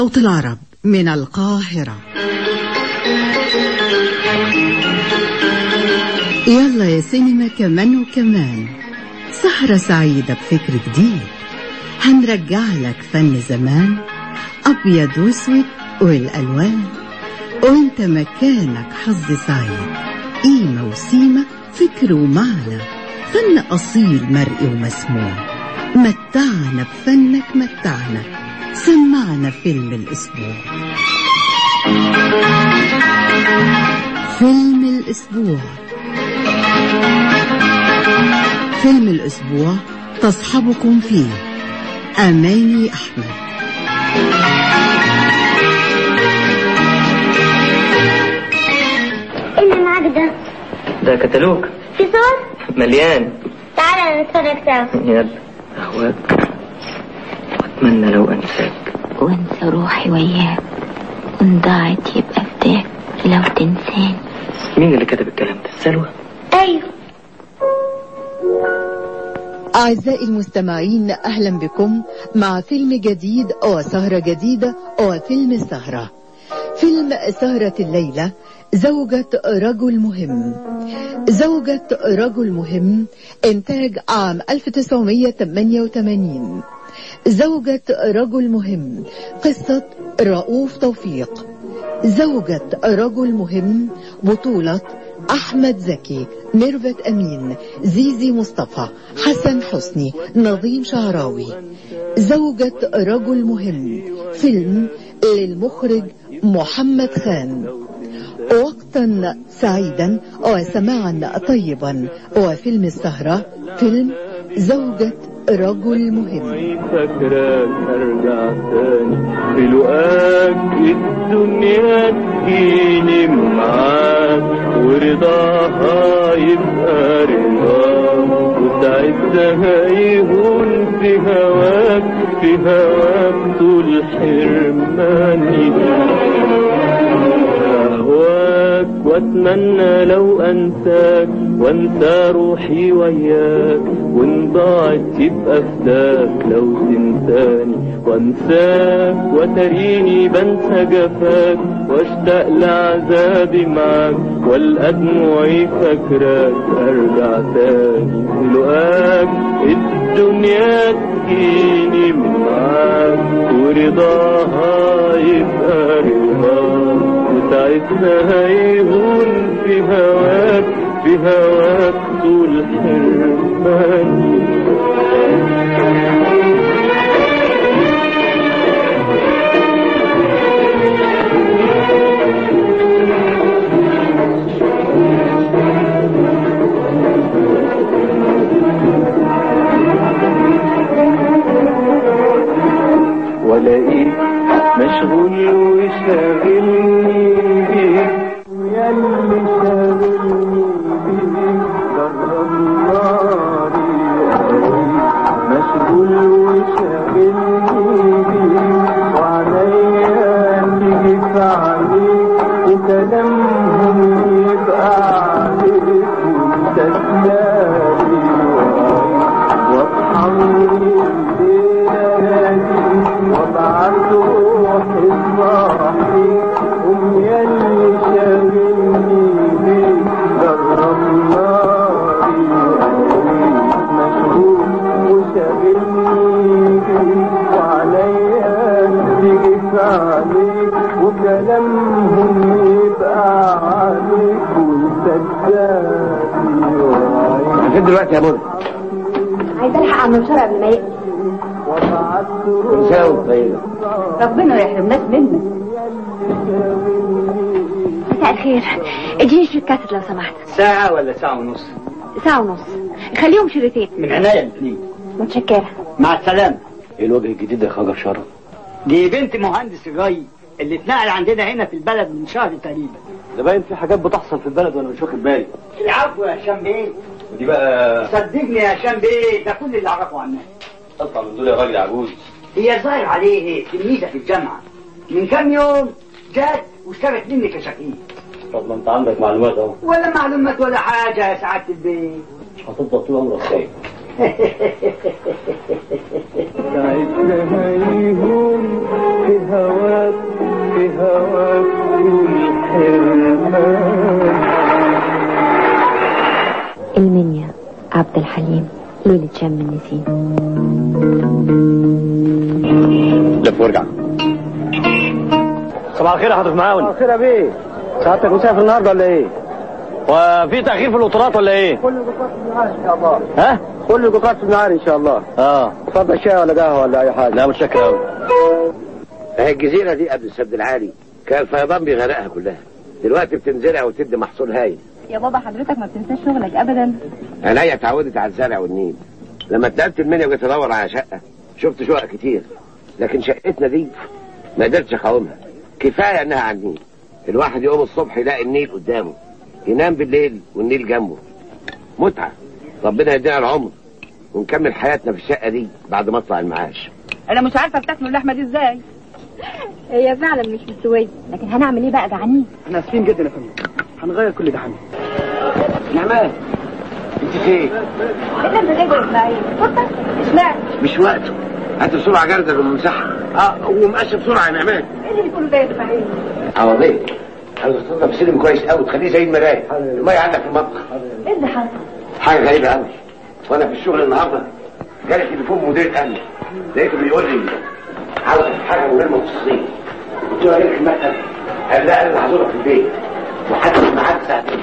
صوت العرب من القاهرة يلا يا سينما كمان وكمان سهرة سعيدة بفكر جديد هنرجع لك فن زمان أبيض وأسود والألوان وانت مكانك حظ سعيد قيمة وسيمة فكر ومعنى فن أصيل مرئي ومسموع متعنا بفنك متعنا سمعنا فيلم الأسبوع فيلم الأسبوع فيلم الأسبوع تصحبكم فيه أماني أحمد ايه اللي معاك ده؟ ده كتالوج في صور؟ مليان تعالى نتفرج سوا يلا أهواك وأتمنى لو أنساك وانسى روحي وياك وان ضاعت يبقى فداك لو تنساني مين اللي كتب الكلام ده سلوى ايوه أعزائي المستمعين أهلا بكم مع فيلم جديد وسهرة جديدة وفيلم السهرة فيلم سهرة الليلة زوجة رجل مهم زوجة رجل مهم إنتاج عام 1988 زوجة رجل مهم قصة رؤوف توفيق زوجة رجل مهم بطولة أحمد زكي ميرفت أمين زيزي مصطفى حسن حسني نظيم شعراوي زوجة رجل مهم فيلم للمخرج محمد خان وقتا سعيدا وسماعا طيبا وفيلم السهرة فيلم زوجة رجل مهم فاكراك ارجع تاني في لقاك الدنيا تجيني معاك ورضاها يبقى رضاك وساعتها يهون في هواك في هواك طول حرماني أهواك واتمنى لو انساك وانسى روحي وياك وان ضاعت يبقى فداك لو تنساني وانساك وتريني بنسى جفاك واشتاق لعذابي معاك والقى دموعي فاكراك ارجع تاني في لقاك الدنيا تجيني معاك ورضاها يبقى رضاك وساعتها هيهون في هواك في هواك طول حرماني ولاقيك مشغول وشاغلني بيك ويا اللي شاغلني بيك جرب ناري ألاقيك مشغول وشاغلني بيك وعليا تيجي في عليك وكلامهم يبقى عليك وانت تلاقي واصحى من الليلة دي وابعت روحي صاحي قوم يا اللي شاغلني بيك جرب ناري ألاقيك مشغول وشاغلني بيك وعليا تيجي في عليك وكلامهم يبقى عليك وانت تلاقي فين دلوقتي يا منى عايزه الحق عم بشرى قبل ما يقفل وابعت مساء طيبة ربنا ما يحرمناش منك مساء الخير اديني شريط كاسيت لو سمحت ساعة ولا ساعة ونص ساعة ونص خليهم شريطين من عناية الاثنين متشكرة مع السلامة ايه الوجه الجديد ده يا خواجه بشرف دي بنت مهندس الري اللي اتنقل عندنا هنا في البلد من شهر تقريبا ده باين في حاجات بتحصل في البلد وانا مش واخد بالي العفو يا هشام بيه ودي بقى صدقني يا هشام بيه ده كل اللي اعرفه عنها اطلع من دول يا راجل عجوز هي ظاهر عليه تلميذة في الجامعة من كام يوم جات واشترت مني كشاكين طب ما انت عندك معلومات اهو ولا معلومات ولا حاجة يا سعادة البيت مش هتفضل طول عمرك خايف تعيهم في هواك في هواك والحرمان المنيا عبد الحليم ليلة شم النسيم لف وارجع صباح الخير يا حضرة معاون خير يا بيه سعادتك مسافر النهارده ولا ايه؟ وفي تأخير في القطارات ولا ايه؟ كل القطارات في النهار ان شاء الله ها؟ كل القطارات في النهار ان شاء الله اه اتفضل شاي ولا قهوه ولا اي حاجه لا متشكر قوي اهي الجزيرة دي قبل السد العالي كان الفيضان بيغرقها كلها دلوقتي بتنزرع وتدي محصول هايل يا بابا حضرتك ما بتنساش شغلك ابدا عينيا اتعودت على الزرع والنيل لما اتنقلت المنيا وجيت ادور على شقة شفت شقق كتير لكن شقتنا دي ما قدرتش اقاومها كفاية انها على النيل الواحد يقوم الصبح يلاقي النيل قدامه ينام بالليل والنيل جنبه متعة ربنا يدينا العمر ونكمل حياتنا في الشقة دي بعد ما اطلع المعاش انا مش عارفه بتاكلوا اللحمه دي ازاي هي فعلا مش مستويه لكن هنعمل ايه بقى جعانين احنا اسفين جدا يا فندم هنغير كل ده حمد نعمان انت فين؟ انت انت جاي يا اسماعيل اتفضل اشمعنى مش وقته هات بسرعة جردل ومسحها اه ومقاش بسرعة يا نعمان ايه اللي بتقوله ده يا اسماعيل عوضية عاوز تنضف سلم كويس قوي تخليه زي المراية المية عندك في المطبخ ايه اللي حصل حاجة غريبة قوي وانا في الشغل النهارده جالي تليفون مدير الامن لقيته بيقول لي عاوز حاجة مهمة وتصليح قلت له ايه في المكتب قال لا انا هزورك في البيت وحتى الميعاد ساعتين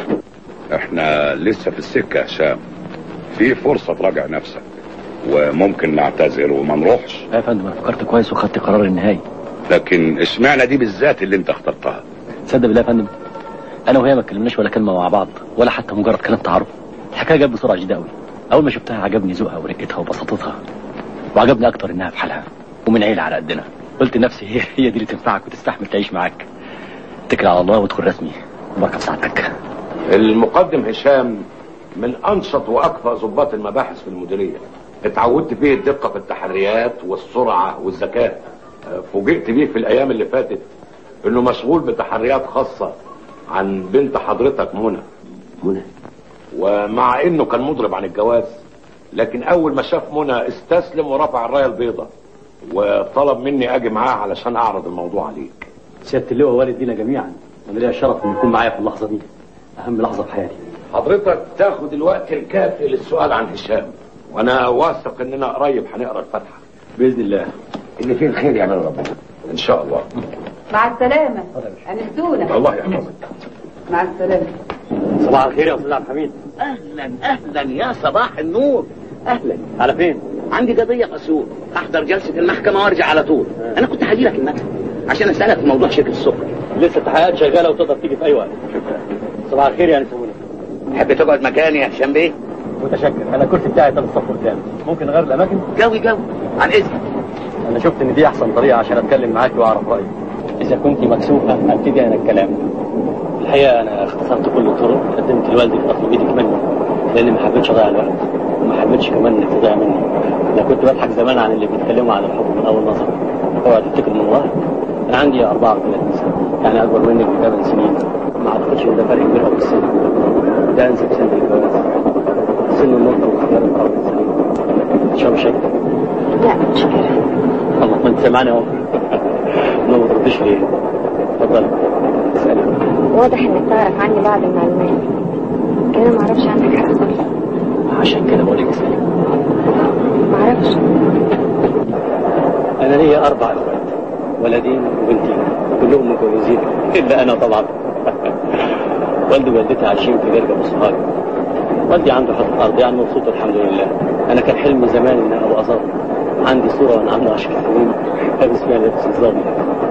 احنا لسه في السكة يا هشام في فرصة تراجع نفسك وممكن نعتذر وما نروحش يا فندم انا فكرت كويس وخدت قرار النهائي لكن اشمعنى دي بالذات اللي انت اخترتها تصدق بالله يا فندم انا وهي ما اتكلمناش ولا كلمه مع بعض ولا حتى مجرد كلام تعارف الحكايه جت بسرعه شديده قوي اول ما شفتها عجبني ذوقها ورقتها وبساطتها وعجبني اكتر انها في حالها ومن عيله على قدنا قلت لنفسي هي هي دي اللي تنفعك وتستحمل تعيش معاك اتكل على الله وادخل رسمي وبركه سعادتك المقدم هشام من انشط واكفأ ضباط المباحث في المديرية اتعودت فيه الدقة في التحريات والسرعة والذكاء اه، فوجئت بيه في الايام اللي فاتت انه مشغول بتحريات خاصة عن بنت حضرتك منى منى ومع انه كان مضرب عن الجواز لكن اول ما شاف منى استسلم ورفع الرايه البيضاء وطلب مني اجي معاه علشان اعرض الموضوع عليك سياده اللواء والد لينا جميعا انا ليا الشرف ان يكون معايا في اللحظه دي اهم لحظه في حياتي حضرتك تاخد الوقت الكافي للسؤال عن هشام وانا واثق اننا قريب هنقرا الفاتحه باذن الله اللي فيه الخير يعمله ربنا ان شاء الله مع السلامه انستونا الله يحفظك مع السلامه صباح الخير يا استاذ عبد الحميد اهلا اهلا يا صباح النور اهلا على فين عندي قضيه في اسيوط احضر جلسه المحكمه وارجع على طول انا كنت هجي لك المكتب عشان اسالك في موضوع شركه السكر لسه التحقيقات شغاله وتقدر تيجي في اي وقت صباح الخير يا نسونا تحب تقعد مكاني يا هشام بيه متشكر انا الكرسي بتاعي طب الصف قدام ممكن نغير الاماكن جوي جوي عن اذنك انا شفت ان دي احسن طريقه عشان اتكلم معاك واعرف رايك اذا كنت مكسوفه ابتدي انا الكلام الحقيقه انا اختصرت كل الطرق قدمت لوالدي في اطلب ايدك مني لاني ما حبيتش اضيع الوقت وما حبيتش كمان انك تضيع مني انا كنت بضحك زمان عن اللي بيتكلموا عن الحب من اول نظره اوعى تفتكر من الله انا عندي 34 سنه يعني اكبر منك بثمان سنين ما اعتقدش ان ده فرق كبير قوي في السن ده انسب سن الجواز سن النضج واختيار القرار السليم شو مش هيك؟ لا مش كده الله ما انت سامعني اهو ما بتردش ليه؟ اتفضل اسالي واضح انك تعرف عني بعض المعلومات لكن انا معرفش عنك حاجه خالص عشان كده بقول لك اسالي معرفش انا ليا اربع اخوات ولدين وبنتين كلهم متجوزين الا انا طبعا والدي ووالدتي عايشين في جرجا وصهاج والدي عنده حته ارض يعني مبسوط الحمد لله انا كان حلمي زمان ان ابقى ظابط عندي صوره وانا عندي 10 سنين لابس فيها لبس الظابط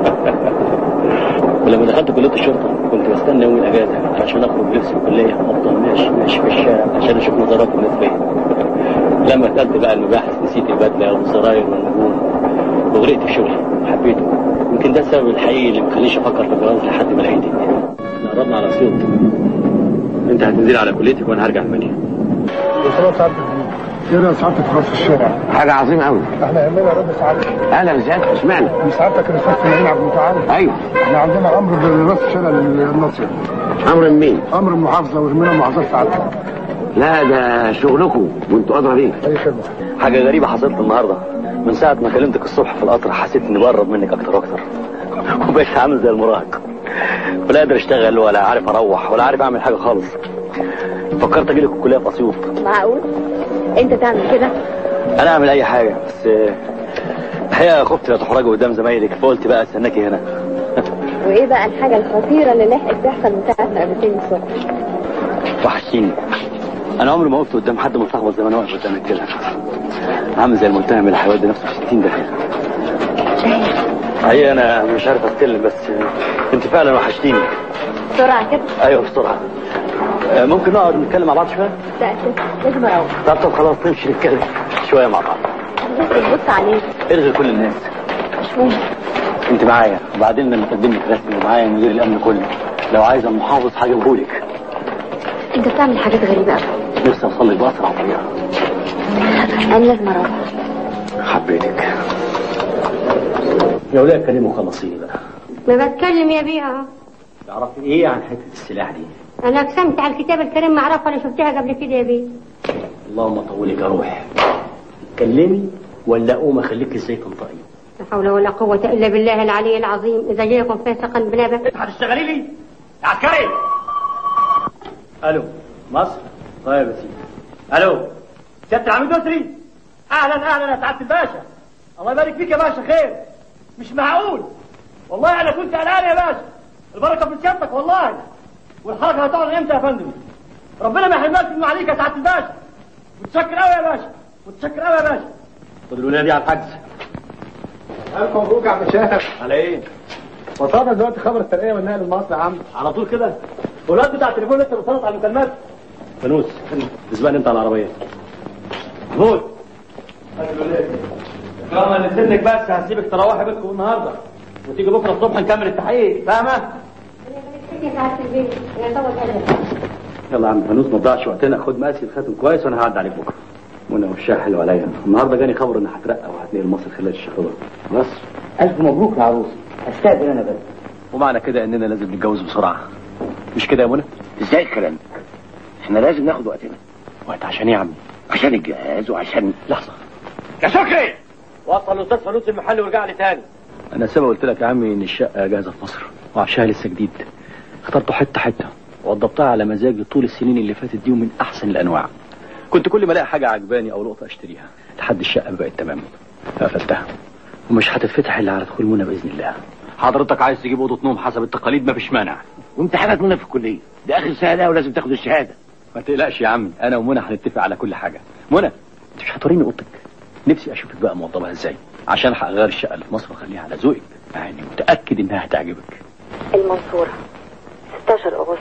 ولما دخلت كليه الشرطه كنت بستنى يوم الاجازه علشان اخرج لبس الكليه افضل ماشي ماشي في الشارع عشان اشوف نظرات الناس فيا لما دخلت بقى المباحث نسيت البدله والزراير والنجوم وغرقت في شغلي حبيته يمكن ده السبب الحقيقي اللي مخليش افكر في الجواز لحد ما لقيتك احنا قربنا على صوت انت هتنزل على كليتك وانا هرجع المنيا وصلت سعادتك ايه رأي سعادتك في راس الشارع؟ حاجة عظيمة قوي احنا يهمنا رد سعادتك اهلا زيادة اشمعنى من سعادتك الاستاذ سليمان عبد المتعال ايوه احنا عندنا امر براس الشارع للناصر امر من مين امر المحافظه ويهمنا محافظه سعادتك لا ده شغلكم وانتوا ادرى بيه اي خدمه حاجة غريبة حصلت لي النهاردة من ساعة ما كلمتك الصبح في القطر حسيت اني بقرب منك اكتر واكتر وبقيت عامل زي المراهق ولا قادر اشتغل ولا عارف اروح ولا عارف اعمل حاجة خالص فكرت اجيلك الكلية في اسيوط معقول انت تعمل كده انا اعمل اي حاجة بس آه، الحقيقة خفت لا تحرجي قدام زمايلك فقلت بقى استناكي هنا وايه بقى الحاجه الخطيره اللي لحقت تحصل من ساعه ما قابلتني الصبح وحشتيني انا عمري ما وقفت قدام حد متلخبط زي ما انا واقف قدامك كده عامل زي المتهم اللي هيودي نفسه في 60 دقيقة حقيقة انا مش عارف اتكلم بس آه، انت فعلا وحشتيني بسرعه كده ايوه بسرعة آه، ممكن نقعد نتكلم مع بعض شوية لا أسف. لازم اروح طب طب خلاص نمشي نتكلم شوية مع بعض بس تبص عليك الغي كل الناس مش مهم انت معايا وبعدين لما اقدم لك رسمي ومعايا مدير الامن كله لو عايزه المحافظ هجيبهولك انت بتعمل حاجات غريبه قوي نفسي اوصل لك باسرع طريقه انا لازم اروح حبيتك يا ولاد كلمه خلصيني بقى ما بتكلم يا بيها تعرفي ايه عن حته السلاح دي انا اقسمت على الكتاب الكريم ما اعرفها ولا شفتها قبل كده يا بيه اللهم طولك يا روح اتكلمي ولا اقوم اخليك ازاي تنطقي لا حول ولا قوة إلا بالله العلي العظيم إذا جاءكم فاسقا بنبأ هتشتغلي لي يا عسكري الو مصر طيب يا سيدي الو سياده العميد يسري اهلا اهلا يا سعاده الباشا الله يبارك فيك يا باشا خير مش معقول والله انا كنت قلقان يا باشا البركه في سيادتك والله والحركه هتقعد امتى يا فندم ربنا ما يحرمناش من عليك يا سعاده الباشا متشكر قوي يا باشا متشكر قوي يا باشا خد الولايه دي على الحجز الف مبروك يا عم شاهد على ايه وصلنا دلوقتي خبر الترقيه والنقل المصري يا عم على طول كده الولاد بتاع التليفون لسه بيتصلوا على المكالمات فانوس اسبقني انت على العربيه محمود كرما لسنك بس هسيبك تروحي بيتكم النهارده وتيجي بكره الصبح نكمل التحقيق فاهمه؟ يلا يا عم فانوس ما تضيعش وقتنا خد مقاسي الخاتم كويس وانا هعدي عليك بكره منى والشاي حلو عليا النهارده جاني خبر ان هترقى وهتنقل مصر خلال الشهر ده بس الف مبروك يا عروسي استاذن انا بس ومعنى كده اننا لازم نتجوز بسرعه مش كده يا منى؟ ازاي الكلام ده؟ احنا لازم ناخد وقتنا وقت عشان ايه يا عم؟ عشان الجهاز وعشان لحظه يا شكري وصل الاستاذ فانوس المحل ورجع لي تاني انا سبق قلت لك يا عمي ان الشقه جاهزه في مصر وعفشها لسه جديد اخترته حته حته ووضبتها على مزاجي طول السنين اللي فاتت دي ومن احسن الانواع كنت كل ما الاقي حاجه عجباني او لقطه اشتريها لحد الشقه ما بقت تمام قفلتها ومش هتتفتح الا على دخول منى باذن الله حضرتك عايز تجيب اوضه نوم حسب التقاليد مفيش مانع وامتحانات منى في الكليه ده اخر سنه ولازم تاخد الشهاده ما تقلقش يا عم انا ومنى هنتفق على كل حاجه منى انت مش هتوريني اوضتك نفسي اشوفك بقى موضبها ازاي عشان هغير الشقه اللي في مصر واخليها على ذوقك يعني متاكد انها هتعجبك المنصورة 16 أغسطس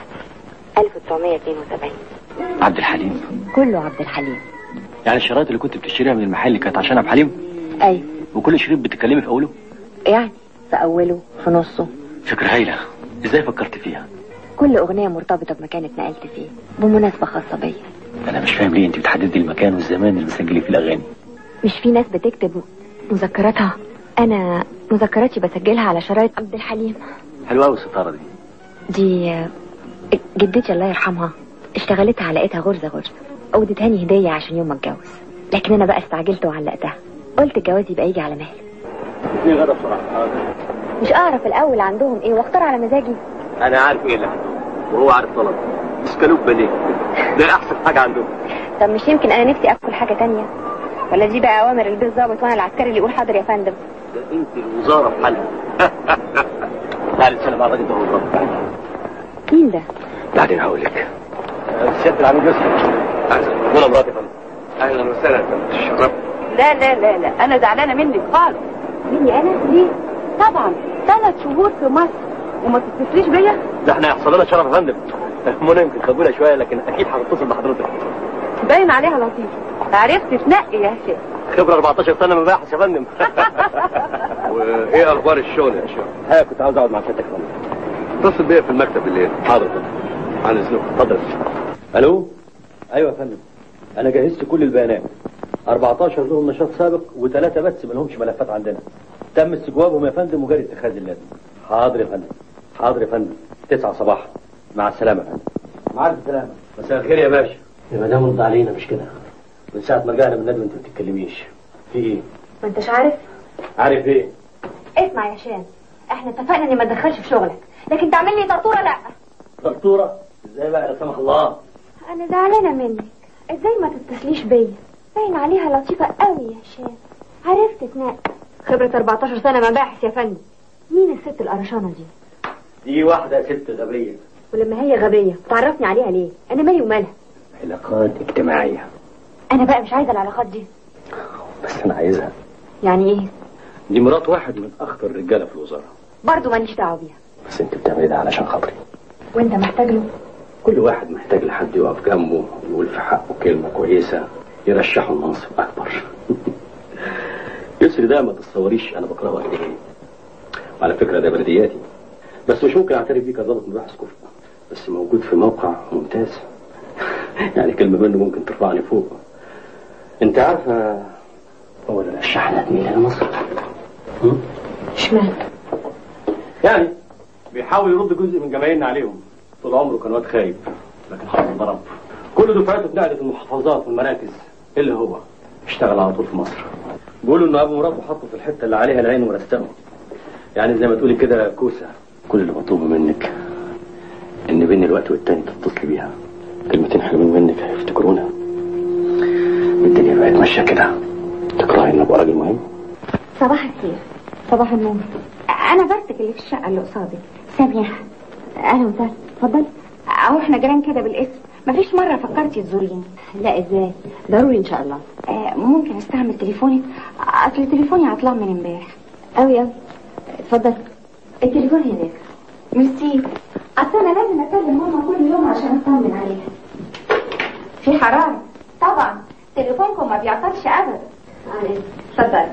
1972 عبد الحليم كله عبد الحليم يعني الشرايط اللي كنت بتشتريها من المحل كانت عشان عبد الحليم أيوة وكل شريط بتتكلمي في اوله يعني في أوله في نصه فكره هايله ازاي فكرت فيها كل أغنية مرتبطة بمكان اتنقلت فيه بمناسبة خاصة بيا انا مش فاهم ليه انت بتحددي المكان والزمان اللي بتسجلي فيه الاغاني مش في ناس بتكتب مذكراتها أنا مذكراتي بسجلها على شرايط عبد الحليم حلوه قوي الستاره دي دي آه، جدتي الله يرحمها اشتغلتها علقتها غرزة غرزة ودتهاني هدية عشان يوم ما اتجوز لكن أنا بقى استعجلت وعلقتها قلت الجواز يبقى يجي على مهلي اتنين غدا بسرعه مش أعرف الأول عندهم إيه واختار على مزاجي انا عارف ايه اللي عنده وهو عارف طلب اسكالوب بانيه ده احسن حاجه عندهم طب مش يمكن أنا نفسي أكل حاجة تانية ولا دي بقى أوامر البيت ظابط وأنا العسكري اللي يقول حاضر يا فندم ده انت الوزاره في حالها تعالي سلام على الراجل ده هو الراجل. مين ده؟ بعدين هقول لك سياده العميد يوسف منى مراتي يا فندم اهلا وسهلا تشرب لا لا لا لا انا زعلانه منك خالص مني انا ليه طبعا ثلاث شهور في مصر وما تتصليش بيا ده احنا هيحصل لنا شرف يا فندم منى يمكن خجوله شويه لكن اكيد هتتصل بحضرتك باين عليها لطيفه عرفت تنقي يا هشام خبره 14 سنه مباحث يا فندم وايه اخبار الشغل يا شباب ها كنت عاوز اقعد مع سيادتك يا فندم اتصل بيا في المكتب بالليل حاضر يا فندم عن اذنكم اتفضل الو ايوه يا فندم انا جهزت كل البيانات 14 لهم نشاط سابق وثلاثه بس ما لهمش ملفات عندنا تم استجوابهم يا فندم وجري اتخاذ اللازم حاضر يا فندم حاضر يا فندم 9 صباحا مع السلامه يا فندم مع السلامه مساء الخير يا باشا يا مدام رد علينا مش كده من ساعة ما رجعنا من الندوة انت ما بتتكلميش في ايه؟ ما انتش عارف عارف ايه؟ اسمع يا شان احنا اتفقنا اني ما اتدخلش في شغلك لكن تعمل لي طرطوره لا دكتورة ازاي بقى لا سمح الله انا زعلانه منك ازاي ما تتصليش بيا باين عليها لطيفه قوي يا شان عرفت تنقي خبره 14 سنه مباحث يا فندم مين الست القرشانه دي دي واحدة ست غبية ولما هي غبيه تعرفني عليها ليه انا مالي ومالها علاقات اجتماعية انا بقى مش عايزه العلاقات دي بس انا عايزها يعني ايه دي مرات واحد من اخطر الرجالة في الوزارة برضه ماليش دعوه بيها بس انت بتعملي ده علشان خاطري وانت محتاج له كل واحد محتاج لحد يقف جنبه ويقول في حقه كلمة كويسة يرشحه لمنصب أكبر يسري ده ما تتصوريش أنا بكرهه قد إيه وعلى فكرة ده بلدياتي بس مش ممكن أعترف بيه كظابط مباحث كفء بس موجود في موقع ممتاز يعني كلمة منه ممكن ترفعني فوق أنت عارفة هو اللي رشحنا مين لمصر اشمعنى يعني بيحاول يرد جزء من جماهيرنا عليهم طول عمره كان واد خايب لكن حصل ضرب كل دفعاته اتنقلت المحافظات والمراكز اللي هو اشتغل على طول في مصر بيقولوا انه ابو مراته حطه في الحته اللي عليها العين ورستمه يعني زي ما تقولي كده كوسه كل اللي مطلوب منك ان بين الوقت والتاني تتصلي بيها كلمتين حلوين منك هيفتكرونا الدنيا بقت ماشيه كده تكرهي ان ابقى راجل مهم صباح الخير صباح النور انا بنتك اللي في الشقه اللي قصادك ساميه اهلا وسهلا اتفضلي اهو احنا جيران كده بالاسم مفيش مره فكرتي تزوريني لا ازاي ضروري ان شاء الله آه ممكن استعمل تليفونك اصل تليفوني عطلان من امبارح قوي قوي اتفضل التليفون هناك ميرسي اصل انا لازم اكلم ماما كل يوم عشان اطمن عليها في حراره طبعا تليفونكم ما بيعطلش ابدا اتفضل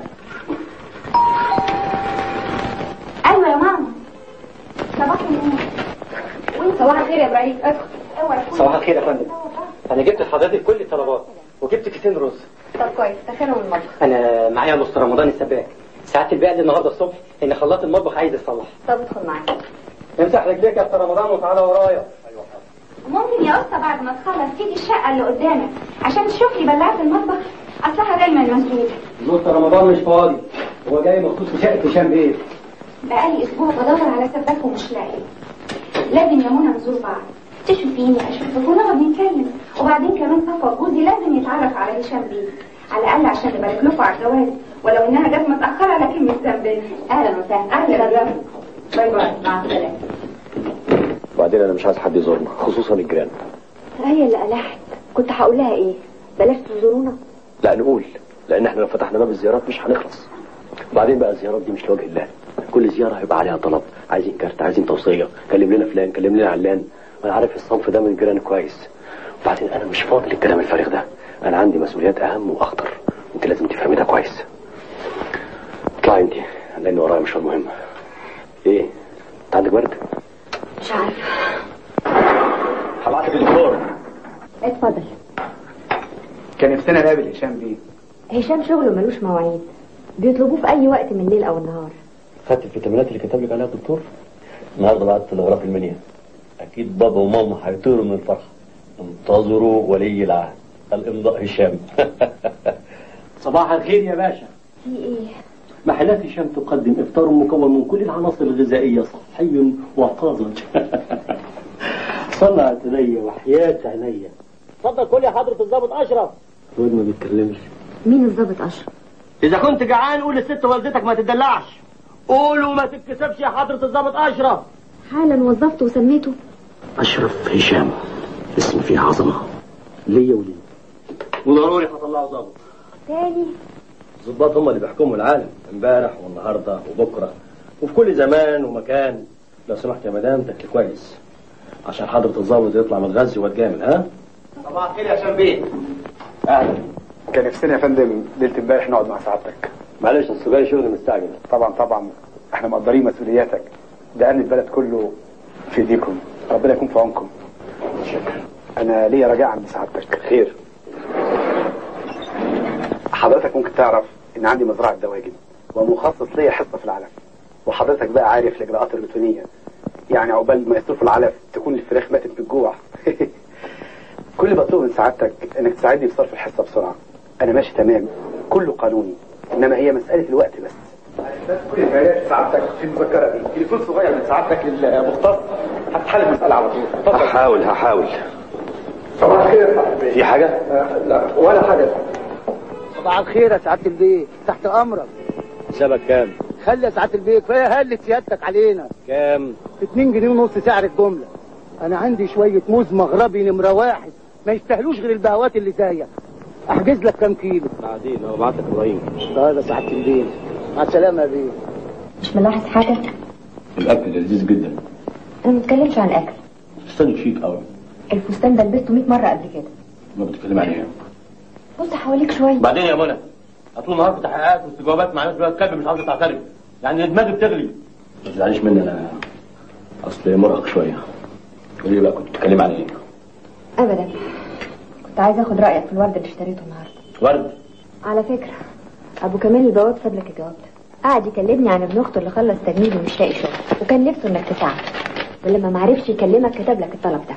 ايوه يا ماما صباح النور وانت صباح الخير يا ابراهيم ادخل اوعى تكون- صباح الخير يا فندم انا جبت لحضرتك كل الطلبات وجبت كيسين رز طب كويس دخلهم المطبخ انا معايا مستر رمضان السباك ساعات البيع النهارده الصبح ان خلاط المطبخ عايز يتصلح طب ادخل معايا امسح رجليك يا استاذ رمضان وتعالى ورايا ممكن يا اسطى بعد ما تخلص تيجي الشقه اللي قدامك عشان تشوف لي بلاعه المطبخ اصلها دايما مسدوده مستر رمضان مش فاضي هو جاي مخصوص في شقه هشام بيه بقالي اسبوع بدور على سباك ومش لاقي لازم يا منى نزور بعض تشوفيني اشوفك ونقعد نتكلم وبعدين كمان صفا جوزي لازم يتعرف على هشام بيه على الاقل عشان نبارك لكم على الجواز ولو انها جت متاخره لكن مش ذنبنا اهلا وسهلا اهلا وسهلا باي باي مع السلامه وبعدين انا مش عايز حد يزورنا خصوصا الجيران هي اللي قلحت كنت هقول لها ايه بلاش تزورونا لا نقول لان احنا لو فتحنا باب الزيارات مش هنخلص وبعدين بقى الزيارات دي مش لوجه الله كل زياره هيبقى عليها طلب عايزين كارت عايزين توصيه كلم لنا فلان كلم لنا علان وانا عارف الصنف ده من الجيران كويس وبعدين انا مش فاضي للكلام الفارغ ده انا عندي مسؤوليات اهم واخطر انت لازم تفهمي ده كويس اطلعي انت لان ورايا مشوار مهم ايه انت عندك برد مش عارفه هبعتك الدكتور اتفضل كان نفسنا نقابل هشام بيه هشام شغله ملوش مواعيد بيطلبوه في اي وقت من الليل او النهار خدت الفيتامينات اللي كتب لك عليها الدكتور النهارده بعت تلغراف المنيا اكيد بابا وماما هيطيروا من الفرحه انتظروا ولي العهد الامضاء هشام صباح الخير يا باشا في ايه محلات هشام تقدم افطار مكون من كل العناصر الغذائيه صحي وطازج صنعت عينيا وحياة عينيا اتفضل كل يا حضرة الضابط اشرف الواد ما بيتكلمش مين الضابط اشرف اذا كنت جعان قول للست والدتك ما تدلعش قول وما تتكسفش يا حضرة الضابط اشرف حالا وظفته وسميته اشرف هشام اسم فيه عظمه ليا وليه وضروري هطلعه ضابط تاني الظباط هم اللي بيحكموا العالم امبارح والنهارده وبكره وفي كل زمان ومكان لو سمحت يا مدام تاكل كويس عشان حضرة الظابط يطلع متغذي واتجامل ها صباح الخير يا هشام بيه اهلا كان نفسنا يا فندم ليله امبارح نقعد مع سعادتك معلش اصل جاي شغل مستعجل طبعا طبعا احنا مقدرين مسؤولياتك ده امن البلد كله في ايديكم ربنا يكون في عونكم شكرا انا ليا رجاء عند سعادتك خير حضرتك ممكن تعرف ان عندي مزرعه دواجن ومخصص ليا حصه في العلف وحضرتك بقى عارف الاجراءات الروتينيه يعني عقبال ما يصرفوا العلف تكون الفراخ ماتت من الجوع كل اللي بطلبه من سعادتك انك تساعدني في صرف الحصه بسرعه انا ماشي تمام كله قانوني انما هي مساله الوقت بس بس كل البيانات سعادتك في المذكره دي تليفون صغير من سعادتك للمختص هتحل المساله على طول هحاول هحاول صباح الخير يا صاحبي في حاجة؟ لا ولا حاجه صباح الخير يا سعاده البيت تحت امرك حسابك كام؟ خلي يا سعاده البيت كفايه هلت سيادتك علينا كام؟ 2 جنيه ونص سعر الجمله انا عندي شويه موز مغربي نمره واحد ما يستاهلوش غير البهوات اللي زيك احجز لك كام كيلو بعدين هو بعت لك ابراهيم طيب يا سعاده البيت مع السلامه يا بيه مش ملاحظ حاجة الاكل لذيذ جدا انا ما بتكلمش عن اكل استنى شيك قوي الفستان ده لبسته 100 مرة قبل كده ما بتتكلم عن ايه؟ بص حواليك شوية بعدين يا منى طول النهار في تحقيقات واستجوابات مع ناس دلوقتي كلب مش عاوزه تعترف يعني دماغي بتغلي ما تزعليش مني انا اصل مرهق شويه قولي لي بقى كنت بتتكلم عن ايه؟ ابدا كنت عايزة اخد رأيك في الورد اللي اشتريته النهاردة ورد على فكرة ابو كمال البواب ساب لك الجواب ده قعد يكلمني عن ابن اخته اللي خلص تجنيد ومش لاقي شغل وكان نفسه انك تساعده ولما ما عرفش يكلمك كتب لك الطلب ده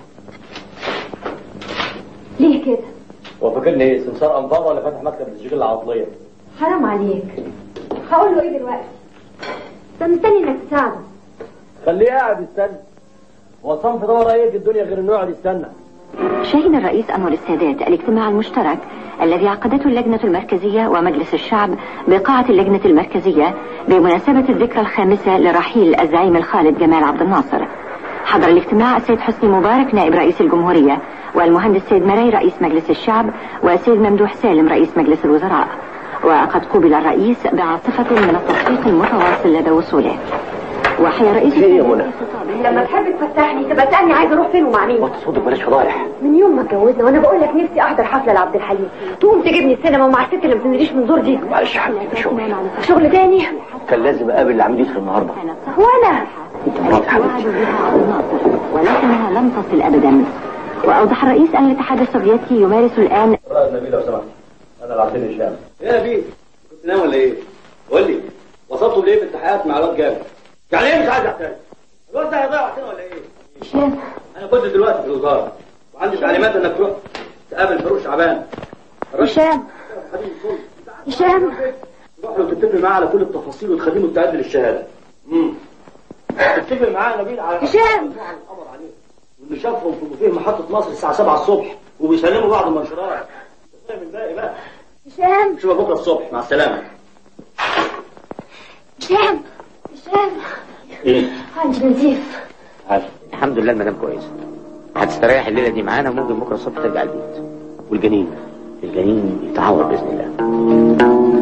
ليه كده هو فاكرني ايه سمسار انفار ولا فاتح مكتب للشغل العطليه؟ حرام عليك هقول له ايه دلوقتي ده مستني انك تساعده خليه قاعد يستنى هو صنف دور ايه في الدنيا غير انه يقعد يستنى شهد الرئيس أنور السادات الاجتماع المشترك الذي عقدته اللجنة المركزية ومجلس الشعب بقاعة اللجنة المركزية بمناسبة الذكرى الخامسة لرحيل الزعيم الخالد جمال عبد الناصر حضر الاجتماع السيد حسني مبارك نائب رئيس الجمهورية والمهندس سيد مري رئيس مجلس الشعب والسيد ممدوح سالم رئيس مجلس الوزراء وقد قبل الرئيس بعاصفة من التصفيق المتواصل لدى وصوله وحيا رئيس ايه يا منى؟ لما تحب تفتحني تبقى تسالني عايزه اروح فين ومع مين وطي صوتك بلاش فضايح من يوم ما اتجوزنا وانا بقول لك نفسي احضر حفله لعبد الحليم تقوم تجيبني السينما ومع الست اللي ما بتنزليش من زور دي معلش يا حبيبي ده شغل شغل تاني كان لازم اقابل العميد يوسف النهارده وانا انت مراتي حبيبتي وعدوا بها عبد الناصر ولكنها لم تصل أبدا وأوضح الرئيس أن الاتحاد السوفيتي يمارس الآن رائد نبيل لو سمحت انا العسير الشام ايه يا بيه كنت ناوي ولا ايه؟ قول لي وصلتوا لايه في التحقيقات مع الواد جابر؟ يعني ايه مش عايز اعترف؟ الواد ده هيضيع وقتنا ولا ايه؟ هشام انا كنت دلوقتي في الوزاره وعندي تعليمات انك تروح تقابل فاروق شعبان هشام هشام تروح له تتفق معاه على كل التفاصيل وتخليه مستعد للشهاده امم تتفق معاه يا نبيل على هشام القمر عليه واللي شافهم في بوفيه محطه مصر الساعه 7 الصبح وبيسلموا بعض المنشورات أنت فاهم الباقي بقى هشام اشوفك بكره الصبح مع السلامه هشام هشام ايه عندي نزيف عارف الحمد لله المدام كويسه هتستريح الليله دي معانا وممكن بكره الصبح ترجع البيت والجنين الجنين يتعور باذن الله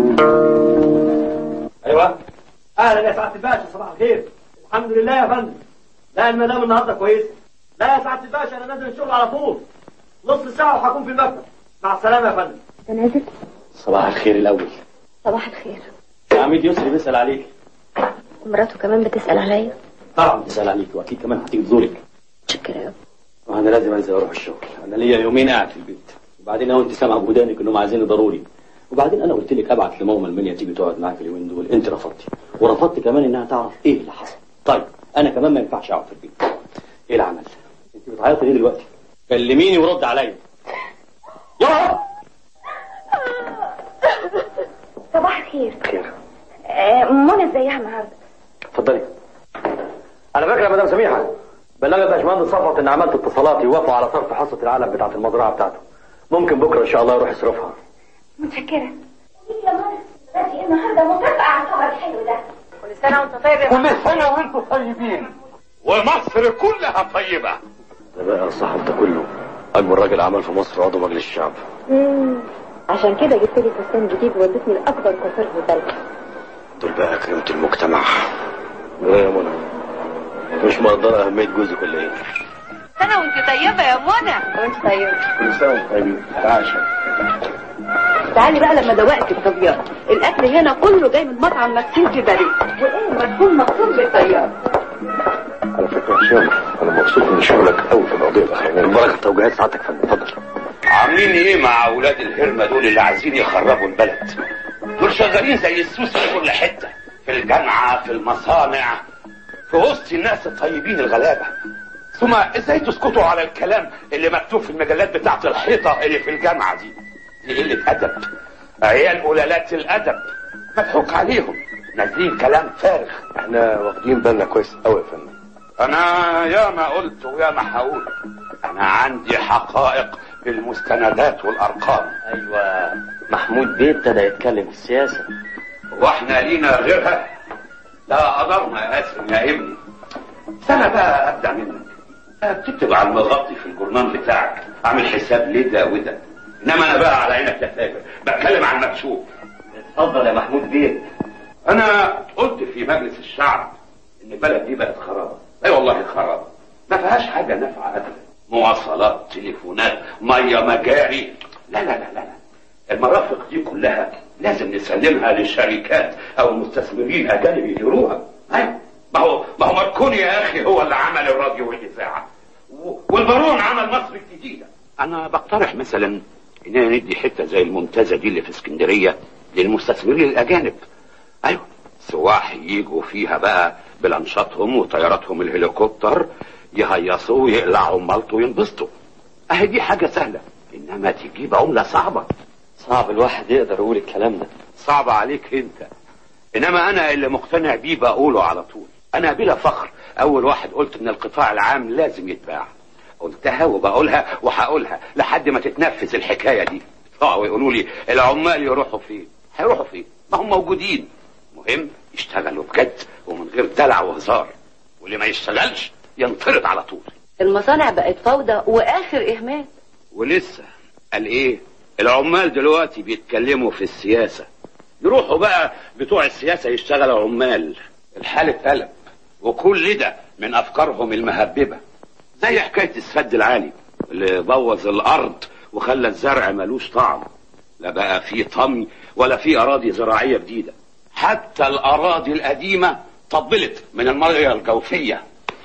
ايوه اهلا يا سعاده الباشا صباح الخير الحمد لله يا فندم لا المدام النهارده كويسه لا يا سعاده الباشا انا نازل الشغل على طول نص ساعه وهكون في المكتب مع السلامه يا فندم انت نازل صباح الخير الاول صباح الخير عميد يسري بيسال عليك ومراته كمان بتسال عليا طبعا بيسال عليك واكيد كمان هتيجي تزورك متشكره قوي وانا لازم انزل اروح الشغل انا ليا يومين قاعد في البيت وبعدين انا وانت سامع بودانك انهم عايزيني ضروري وبعدين انا قلت لك ابعت لماما المنيا تيجي تقعد معاك اليومين دول انت رفضتي ورفضت كمان انها تعرف ايه اللي حصل طيب انا كمان ما ينفعش اقعد في البيت ايه العمل انت بتعيطي ليه دلوقتي كلميني ورد عليا يا صباح الخير خير آه، منى ازيها النهارده اتفضلي على فكره يا مدام سميحه بلغت باشمهندس صفوت ان عملت اتصالات يوافقوا على صرف حصه العلف بتاعه المزرعه بتاعته ممكن بكره ان شاء الله يروح يصرفها متشكره يا منى دلوقتي النهارده مكافاه على الخبر الحلو ده كل سنه وانت طيب يا كل سنة وانتم طيبين ومصر كلها طيبة ده بقى الصاحب ده كله اكبر راجل اعمال في مصر عضو مجلس الشعب مم. عشان كده جبت لي فستان جديد وودتني لاكبر كونسيرت في البلد دول بقى كريمة المجتمع ايه يا منى مش مقدرة أهمية جوزك ولا ايه؟ سنة وانت طيبة يا منى وانت طيب كل سنة وانت طيبين تعاشى تعالي بقى لما دوقت الطبيان الاكل هنا كله جاي من مطعم مكسيم في باريس وايه مدفون مخصوص بالطيار على فكرة يا هشام أنا مبسوط من شغلك أوي في القضية الأخيرة البركة توجيهات سعادتك يا فندم اتفضل عاملين ايه مع اولاد الهرمة دول اللي عايزين يخربوا البلد دول شغالين زي السوس في كل حتة في الجامعة في المصانع في وسط الناس الطيبين الغلابة ثم ازاي تسكتوا على الكلام اللي مكتوب في المجلات بتاعت الحيطة اللي في الجامعة دي دي قلة أدب عيال قلالات الأدب مضحوك عليهم نازلين كلام فارغ احنا واخدين بالنا كويس قوي يا فندم أنا يا ما قلت ويا ما هقول أنا عندي حقائق بالمستندات والأرقام ايوه محمود بيه ابتدى يتكلم في السياسه واحنا لينا غيرها لا قدرنا يا قاسم يا ابني سنة بقى ابدع منك بتكتب على المغطي في الجورنال بتاعك عامل حساب لده وده انما انا بقى على عينك يا فاجر بتكلم عن المكشوف اتفضل يا محمود بيه انا قلت في مجلس الشعب ان البلد دي بقت خرابه اي والله خرابه ما فيهاش حاجه نافعه ابدا مواصلات تليفونات ميه مجاري لا لا لا لا لا. المرافق دي كلها لازم نسلمها للشركات او المستثمرين اجانب يديروها أيوة. ما هو ما هو ماركوني يا اخي هو اللي عمل الراديو والاذاعه و- والبارون عمل مصر الجديده انا بقترح مثلا اننا ندي حته زي المنتزه دي اللي في اسكندريه للمستثمرين الاجانب ايوه سواح يجوا فيها بقى بلانشاتهم وطياراتهم الهليكوبتر يهيصوا ويقلعوا مالطوا وينبسطوا اهي دي حاجه سهله انما تجيب عمله صعبه صعب الواحد يقدر يقول الكلام ده صعب عليك انت انما انا اللي مقتنع بيه بقوله على طول انا بلا فخر اول واحد قلت ان القطاع العام لازم يتباع قلتها وبقولها وهقولها لحد ما تتنفذ الحكايه دي طلعوا يقولوا لي العمال يروحوا فين هيروحوا فين ما هم موجودين مهم يشتغلوا بجد ومن غير دلع وهزار واللي ما يشتغلش ينطرد على طول المصانع بقت فوضى واخر اهمال ولسه قال ايه العمال دلوقتي بيتكلموا في السياسة يروحوا بقى بتوع السياسة يشتغلوا عمال الحال اتقلب وكل ده من افكارهم المهببة زي حكاية السد العالي اللي بوظ الارض وخلى الزرع ملوش طعم لا بقى في طمي ولا في اراضي زراعية جديدة حتى الاراضي القديمة طبلت من المية الجوفية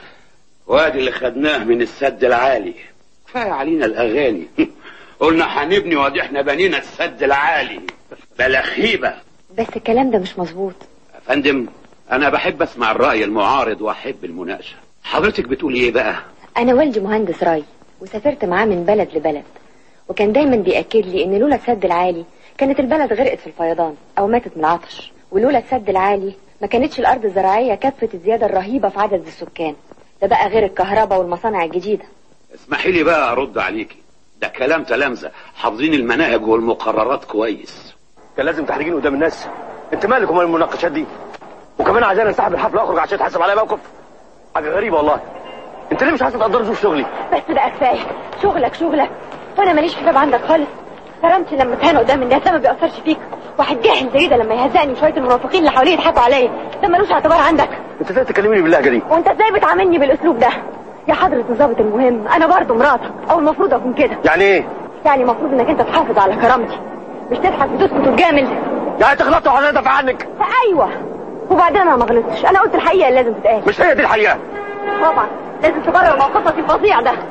وادي اللي خدناه من السد العالي كفاية علينا الاغاني قلنا هنبني وادي احنا بنينا السد العالي بلخيبة بس الكلام ده مش مظبوط يا فندم انا بحب اسمع الرأي المعارض واحب المناقشة حضرتك بتقولي ايه بقى انا والدي مهندس راي وسافرت معاه من بلد لبلد وكان دايما بيأكد لي ان لولا السد العالي كانت البلد غرقت في الفيضان او ماتت من العطش ولولا السد العالي ما كانتش الارض الزراعية كفت الزيادة الرهيبة في عدد السكان ده بقى غير الكهرباء والمصانع الجديدة اسمحي لي بقى ارد عليكي ده كلام تلامذة حافظين المناهج والمقررات كويس كان لازم تحرجين قدام الناس انت مالك ومال المناقشات دي وكمان عايزاني انسحب من الحفله واخرج عشان تحسب عليا موقف حاجه غريبه والله انت ليه مش عايز تقدر ظروف شغلي بس بقى كفاية شغلك شغلك وانا ماليش حساب عندك خالص كرامتي لما تهان قدام الناس ده ما بيأثرش فيك واحد جاهل زي ده لما يهزقني شوية المنافقين اللي حواليه يضحكوا عليا ده ملوش اعتبار عندك انت ازاي تكلميني باللهجه دي وانت ازاي بتعاملني بالاسلوب ده يا حضرة الضابط المهم انا برضه مراتك او المفروض اكون كده يعني ايه يعني المفروض انك انت تحافظ على كرامتي مش تضحك وتسكت وتجامل يعني تغلطت وحضرتك ادافع عنك ايوه وبعدين انا ما غلطتش انا قلت الحقيقه اللي لازم تتقال مش هي دي الحقيقه طبعا لازم تبرر موقفك الفظيع ده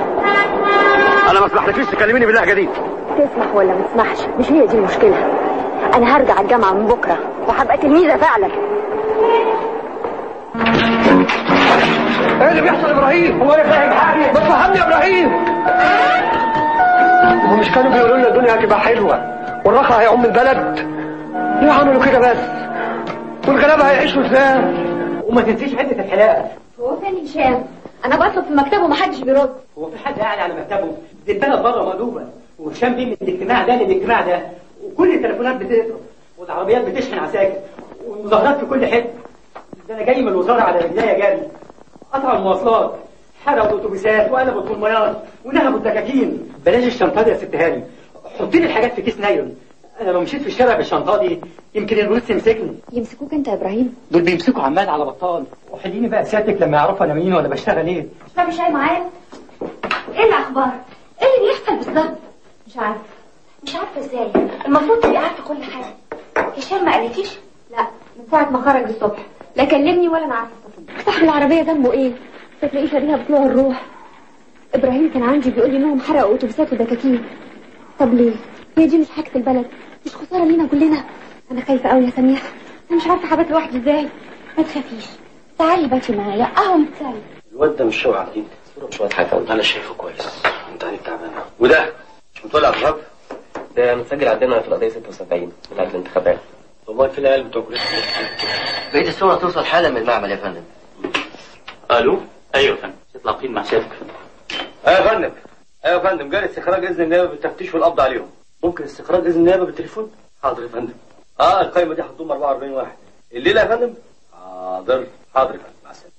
انا ما اسمحلكيش تكلميني باللهجه دي تسمح ولا ما تسمحش مش هي دي المشكله انا هرجع الجامعه من بكره وهبقى تلميذه فعلا ايه اللي بيحصل يا ابراهيم هو انا فاهم حاجه بس فهمني يا ابراهيم هم مش كانوا بيقولوا لنا الدنيا هتبقى حلوه والرخاء هيعم البلد ليه عملوا كده بس والغلابه هيعيشوا ازاي وما تنسيش حته الحلاقه هو فين هشام انا بطلب في مكتبه ومحدش بيرد هو في حد قاعد على مكتبه دي البلد بره مقلوبه وهشام بيه من الاجتماع ده للاجتماع ده وكل التليفونات بتضرب والعربيات بتشحن عساكر والمظاهرات في كل حته ده انا جاي من الوزاره على رجليا جاري قطعوا المواصلات حرقوا الاتوبيسات وقلبوا الطرميات ونهبوا الدكاكين بلاش الشنطه دي يا ست هاني حطي لي الحاجات في كيس نايلون انا لو مشيت في الشارع بالشنطه دي يمكن البوليس يمسكني يمسكوك انت يا ابراهيم دول بيمسكوا عمال على بطال وحليني بقى سيادتك لما يعرفوا انا مين ولا بشتغل ايه طب شاي معايا ايه الاخبار ايه اللي بيحصل بالظبط مش عارفه مش عارفه ازاي المفروض تبقي عارفه كل حاجه هشام ما قالتيش لا من ساعه ما خرج الصبح لا كلمني ولا انا عارفه صاحب العربيه دمه ايه تلاقيه شاريها بطلوع الروح ابراهيم كان عندي بيقول لي انهم حرقوا اتوبيسات ودكاكين طب ليه هي دي مش حاجه البلد مش خساره لينا كلنا انا خايفه قوي يا سميحه انا مش عارفه حبات لوحدي ازاي ما تخافيش تعالي باتي معايا اهو متسالي الواد ده مش شوقي عقيد شويه حاجه انا شايفه كويس انت عينيك تعبانه وده مش متولع ابراج ده متسجل عندنا في القضيه 76 بتاعت الانتخابات والله في العيال بتوع كليه بقيت الصورة توصل حالا من المعمل يا فندم الو ايوه يا فندم اطلاقين مع سيادتك ايوه يا فندم ايوه يا فندم جاري استخراج اذن النيابه بالتفتيش والقبض عليهم ممكن استخراج اذن النيابه بالتليفون حاضر يا فندم اه القايمه دي هتضم 44 واحد الليله يا فندم حاضر حاضر يا فندم مع السلامه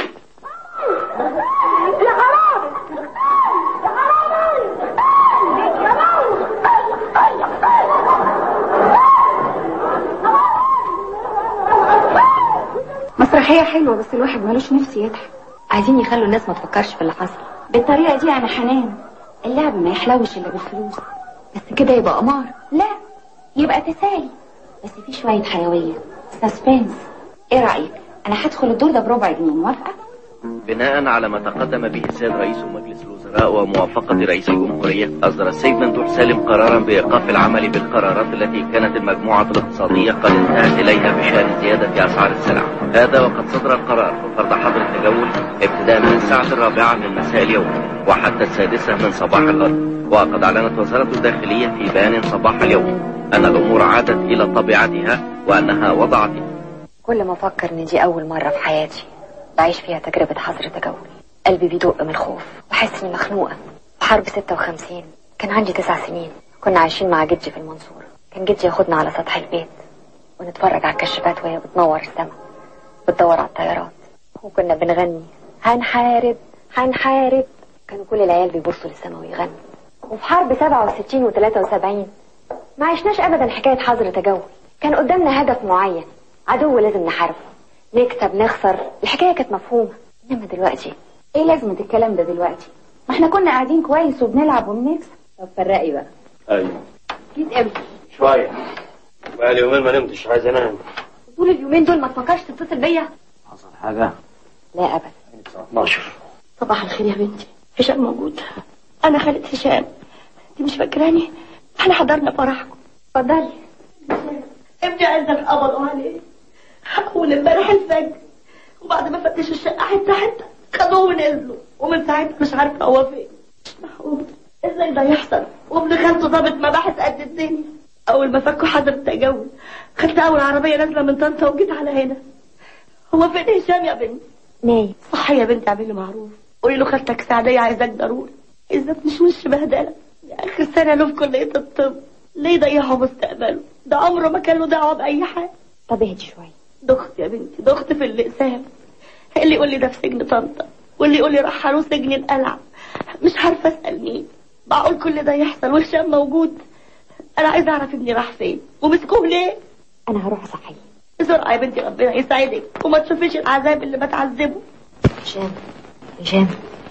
مسرحية حلوة بس الواحد ملوش نفس يضحك عايزين يخلوا الناس ما تفكرش في اللي حصل بالطريقة دي أنا حنان اللعب ما يحلوش إلا بالفلوس بس كده يبقى قمار لا يبقى تسالي بس في شوية حيوية سسبنس ايه رأيك انا هدخل الدور ده بربع جنيه موافقة بناء على ما تقدم به السيد رئيس مجلس الوزراء وموافقة رئيس الجمهورية أصدر السيد ممدوح سالم قرارا بإيقاف العمل بالقرارات التي كانت المجموعة الاقتصادية قد انتهت إليها بشأن زيادة أسعار السلع هذا وقد صدر القرار بفرض حظر التجول ابتداء من الساعة الرابعة من مساء اليوم وحتى السادسة من صباح الغد وقد أعلنت وزارة الداخلية في بيان صباح اليوم أن الأمور عادت إلى طبيعتها وأنها وضعت كل ما افكر ان دي اول مرة في حياتي بعيش فيها تجربة حظر تجول قلبي بيدق من الخوف بحس اني مخنوقة في حرب 56 كان عندي تسع سنين كنا عايشين مع جدي في المنصورة كان جدي ياخدنا على سطح البيت ونتفرج على الكشافات وهي بتنور السما بتدور على الطيارات وكنا بنغني هنحارب هنحارب كانوا كل العيال بيبصوا للسما ويغنوا وفي حرب 67 و 73 ما عشناش ابدا حكاية حظر تجول كان قدامنا هدف معين عدو لازم نحاربه نكسب نخسر الحكاية كانت مفهومة انما دلوقتي ايه لازمة الكلام ده دلوقتي ما احنا كنا قاعدين كويس وبنلعب وبنكسب طب فرقي بقى ايوه جيت امتى شوية بقالي يومين ما نمتش عايز انام طول اليومين دول ما تفكرش تتصل بيا حصل حاجة لا ابدا الساعة 12 صباح الخير يا بنتي هشام موجود انا خالة هشام انت مش فاكراني احنا حضرنا فرحكم اتفضلي ابني عندك قبضوا عليه اول امبارح الفجر وبعد ما فتشوا الشقه حته حته خدوه ونزلوا ومن ساعتها مش عارفه هو فين مش معقول ازاي ده يحصل وابن خالته ضابط مباحث قد الدنيا اول ما فكوا حظر التجول خدت اول عربيه نازله من طنطا وجيت على هنا هو فين هشام يا بنتي نايم صح يا بنتي اعملي معروف قولي له خالتك سعديه عايزاك ضروري اذا مش وش بهدله يا اخر سنه له في كليه الطب ليه يضيعوا مستقبله ده عمره ما كان له دعوه باي حاجه طب اهدي شوية ضغط يا بنتي ضغط في الاقسام اللي يقول لي ده في سجن طنطا واللي يقول لي رحلوه سجن القلعه مش عارفه اسال مين معقول كل ده يحصل وهشام موجود انا عايزه اعرف ابني راح فين ومسكوه ليه انا هروح اصحيه بسرعه يا بنتي ربنا يساعدك وما تشوفيش العذاب اللي بتعذبه هشام هشام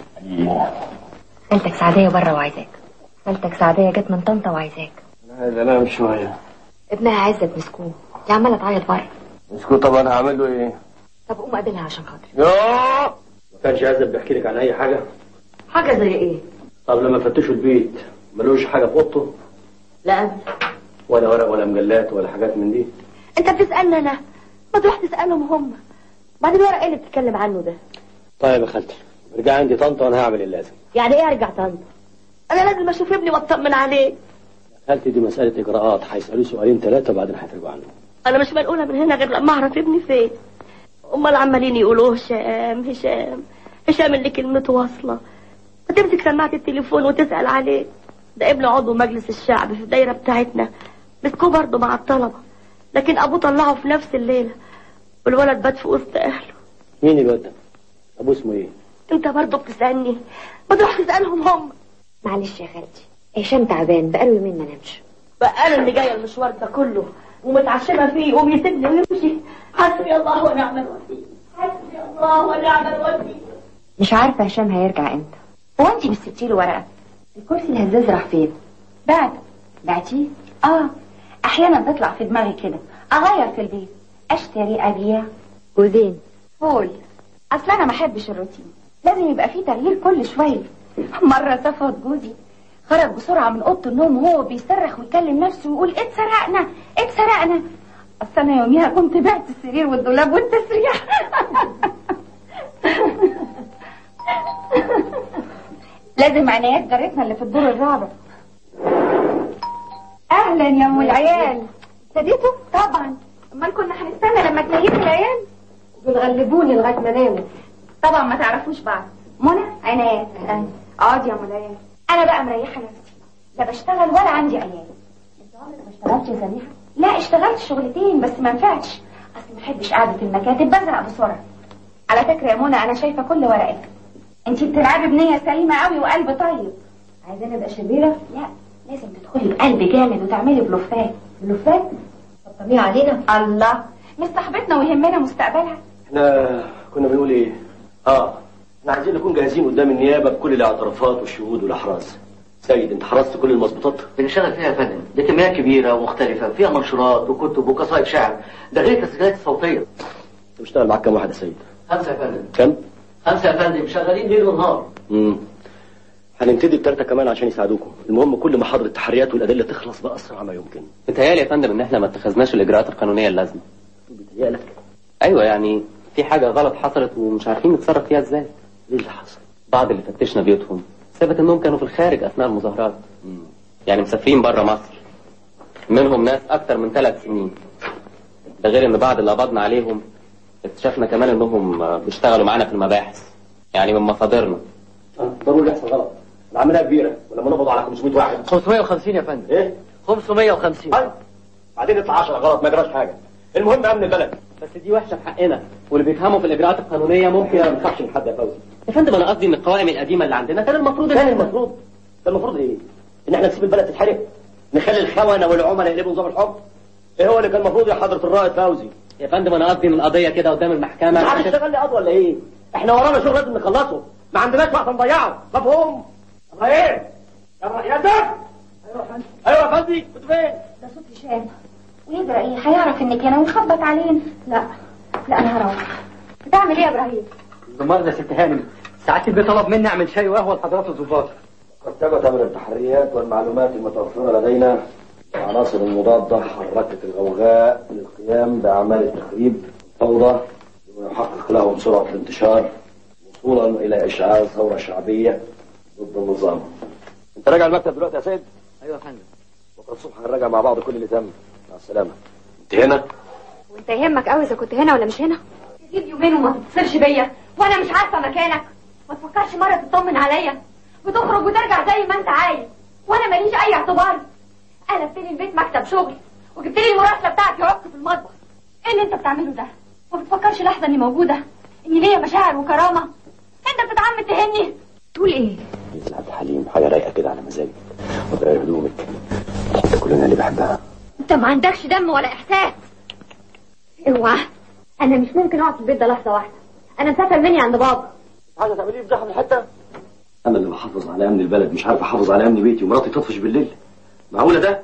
خالتك سعدية بره وعايزاك خالتك سعدية جت من طنطا وعايزاك انا عايز انام شوية ابنها عزت مسكوه دي عمالة تعيط بره مسكوت طب انا هعمل له ايه؟ طب قوم قابلها عشان خاطري يوه ما كانش عايز بيحكي لك عن اي حاجة حاجه زي ايه طب لما فتشوا البيت ملوش حاجة في اوضته لا ولا ورق ولا مجلات ولا حاجات من دي انت بتسالني انا ما تروح تسالهم هم بعدين الورق ايه اللي بتتكلم عنه ده طيب يا خالتي ارجع عندي طنطا وانا هعمل اللازم يعني ايه ارجع طنطا انا لازم اشوف ابني واطمن عليه خالتي دي مسألة إجراءات هيسألوه سؤالين ثلاثة وبعدين هيفرجوا عنه انا مش منقوله من هنا غير لما اعرف ابني فين امال عمالين يقولوا هشام هشام هشام اللي كلمته واصله ما تمسك سماعه التليفون وتسال عليه ده ابن عضو مجلس الشعب في الدايره بتاعتنا مسكوه برضه مع الطلبه لكن ابوه طلعه في نفس الليله والولد بات في وسط اهله مين الواد ده؟ أبوه اسمه إيه؟ انت برضه بتسالني ما تروح تسالهم هم معلش يا خالتي هشام تعبان بقاله يومين ما نامش بقى انا اللي جايه المشوار ده كله ومتعشمه فيه يقوم يسيبني ويمشي حسبي الله ونعم الوكيل حسبي الله ونعم الوكيل مش عارفة هشام هيرجع امتى هو انت مش سبتي له ورقه الكرسي الهزاز راح فين بعد بعتيه اه احيانا تطلع في دماغي كده اغير في البيت اشتري ابيع وزين فول اصل انا ما احبش الروتين لازم يبقى فيه تغيير كل شويه مره صفوت جوزي خرج بسرعه من اوضه النوم وهو بيصرخ ويكلم نفسه ويقول اتسرقنا اتسرقنا اصل انا يوميها كنت بعت السرير والدولاب والتسريح لازم عنايات جارتنا اللي في الدور الرابع اهلا يا ام العيال ابتديتوا طبعا امال كنا هنستنى لما تنيموا العيال بتغلبوني لغايه ما ناموا طبعا ما تعرفوش بعض منى عنايات اقعدي يا ام العيال انا بقى مريحه نفسي لا بشتغل ولا عندي عيال انت عمرك ما اشتغلتي يا سميحه لا اشتغلت شغلتين بس ما نفعتش اصل ما بحبش قعده المكاتب بزهق بسرعه على فكره يا منى انا شايفه كل ورقك انت بتلعبي بنيه سليمه قوي وقلب طيب عايزاني ابقى شريره لا لازم تدخلي بقلب جامد وتعملي بلوفات بلوفات طمني علينا الله مش صاحبتنا ويهمنا مستقبلها احنا كنا بنقول ايه اه احنا عايزين نكون جاهزين قدام النيابه بكل الاعترافات والشهود والاحراز سيد انت حرصت كل المظبوطات بنشتغل فيها يا فندم دي كميات كبيره ومختلفه فيها منشورات وكتب وقصائد شعر ده غير التسجيلات الصوتيه انت بتشتغل معاك كام واحد يا سيد خمسه يا فندم كم خمسه يا فندم شغالين ليل ونهار امم هنبتدي بثلاثه كمان عشان يساعدوكم المهم كل محاضر التحريات والادله تخلص باسرع ما يمكن متهيألي يا فندم ان احنا ما اتخذناش الاجراءات القانونيه اللازمه بيتهيألك ايوه يعني في حاجه غلط حصلت ومش عارفين نتصرف فيها ازاي ايه اللي حصل بعض اللي فتشنا بيوتهم ثبت انهم كانوا في الخارج اثناء المظاهرات يعني مسافرين بره مصر منهم ناس اكتر من ثلاث سنين ده غير ان بعض اللي قبضنا عليهم اكتشفنا كمان انهم بيشتغلوا معانا في المباحث يعني من مصادرنا آه، ضروري يحصل غلط العمليه كبيره ولما نقبض على 500 واحد 550 يا فندم ايه 550 طيب بعدين يطلع 10 غلط ما يجراش حاجه المهم امن البلد بس دي وحشه في حقنا واللي بيفهموا في الاجراءات القانونيه ممكن ما ينفعش من حد يا فوزي يا فندم انا قصدي ان القوائم القديمه اللي عندنا كان المفروض كان المفروض كان المفروض ايه ان احنا نسيب البلد تتحرق نخلي الخونه والعملاء يقلبوا نظام الحكم ايه هو اللي كان المفروض يا حضره الرائد فوزي يا فندم انا قصدي ان القضيه كده قدام المحكمه انت عايز تشتغل لي قضوه ولا ايه احنا ورانا شغل لازم نخلصه ما عندناش وقت نضيعه مفهوم ابراهيم يا ابراهيم يا دم ايوه يا فندي كنت فين ده صوت هشام ويجرى ايه هيعرف انك هنا ويخبط علينا لا لا انا هروح بتعمل ايه يا ابراهيم مؤاخذة يا ست هانم ساعات البيت طلب مني اعمل شاي وقهوه لحضرات الضباط قد ثبت من التحريات والمعلومات المتوفرة لدينا العناصر المضادة حركت الغوغاء للقيام بأعمال التخريب الفوضى بما يحقق لهم سرعة الانتشار وصولا إلى إشعال ثورة شعبية ضد النظام أنت راجع المكتب دلوقتي يا سيد؟ ايوه يا فندم بكرة الصبح هنراجع مع بعض كل اللي تم مع السلامة أنت هنا؟ وانت يهمك قوي اذا كنت هنا ولا مش هنا تجيب يومين وما تتصلش بيا وانا مش عارفه مكانك ما تفكرش مره تطمن عليا وتخرج وترجع زي ما انت عايز وانا ماليش اي اعتبار قلبت لي البيت مكتب شغل وجبت لي المراسله بتاعتي عك في المطبخ ايه اللي انت بتعمله ده ما بتفكرش لحظه اني موجوده اني ليا مشاعر وكرامه انت بتتعمد تهني تقول ايه يا عبد الحليم حاجة رايقة كده على مزاجك وتغير هدومك تحط كلنا اللي بحبها انت ما عندكش دم ولا احساس اوعى انا مش ممكن اقعد في البيت ده لحظه واحده انا مسافر مني عند بابا حاجة تعمليه في زحمة الحتة أنا اللي بحافظ على أمن البلد مش عارف أحافظ على أمن بيتي ومراتي تطفش بالليل معقولة ده؟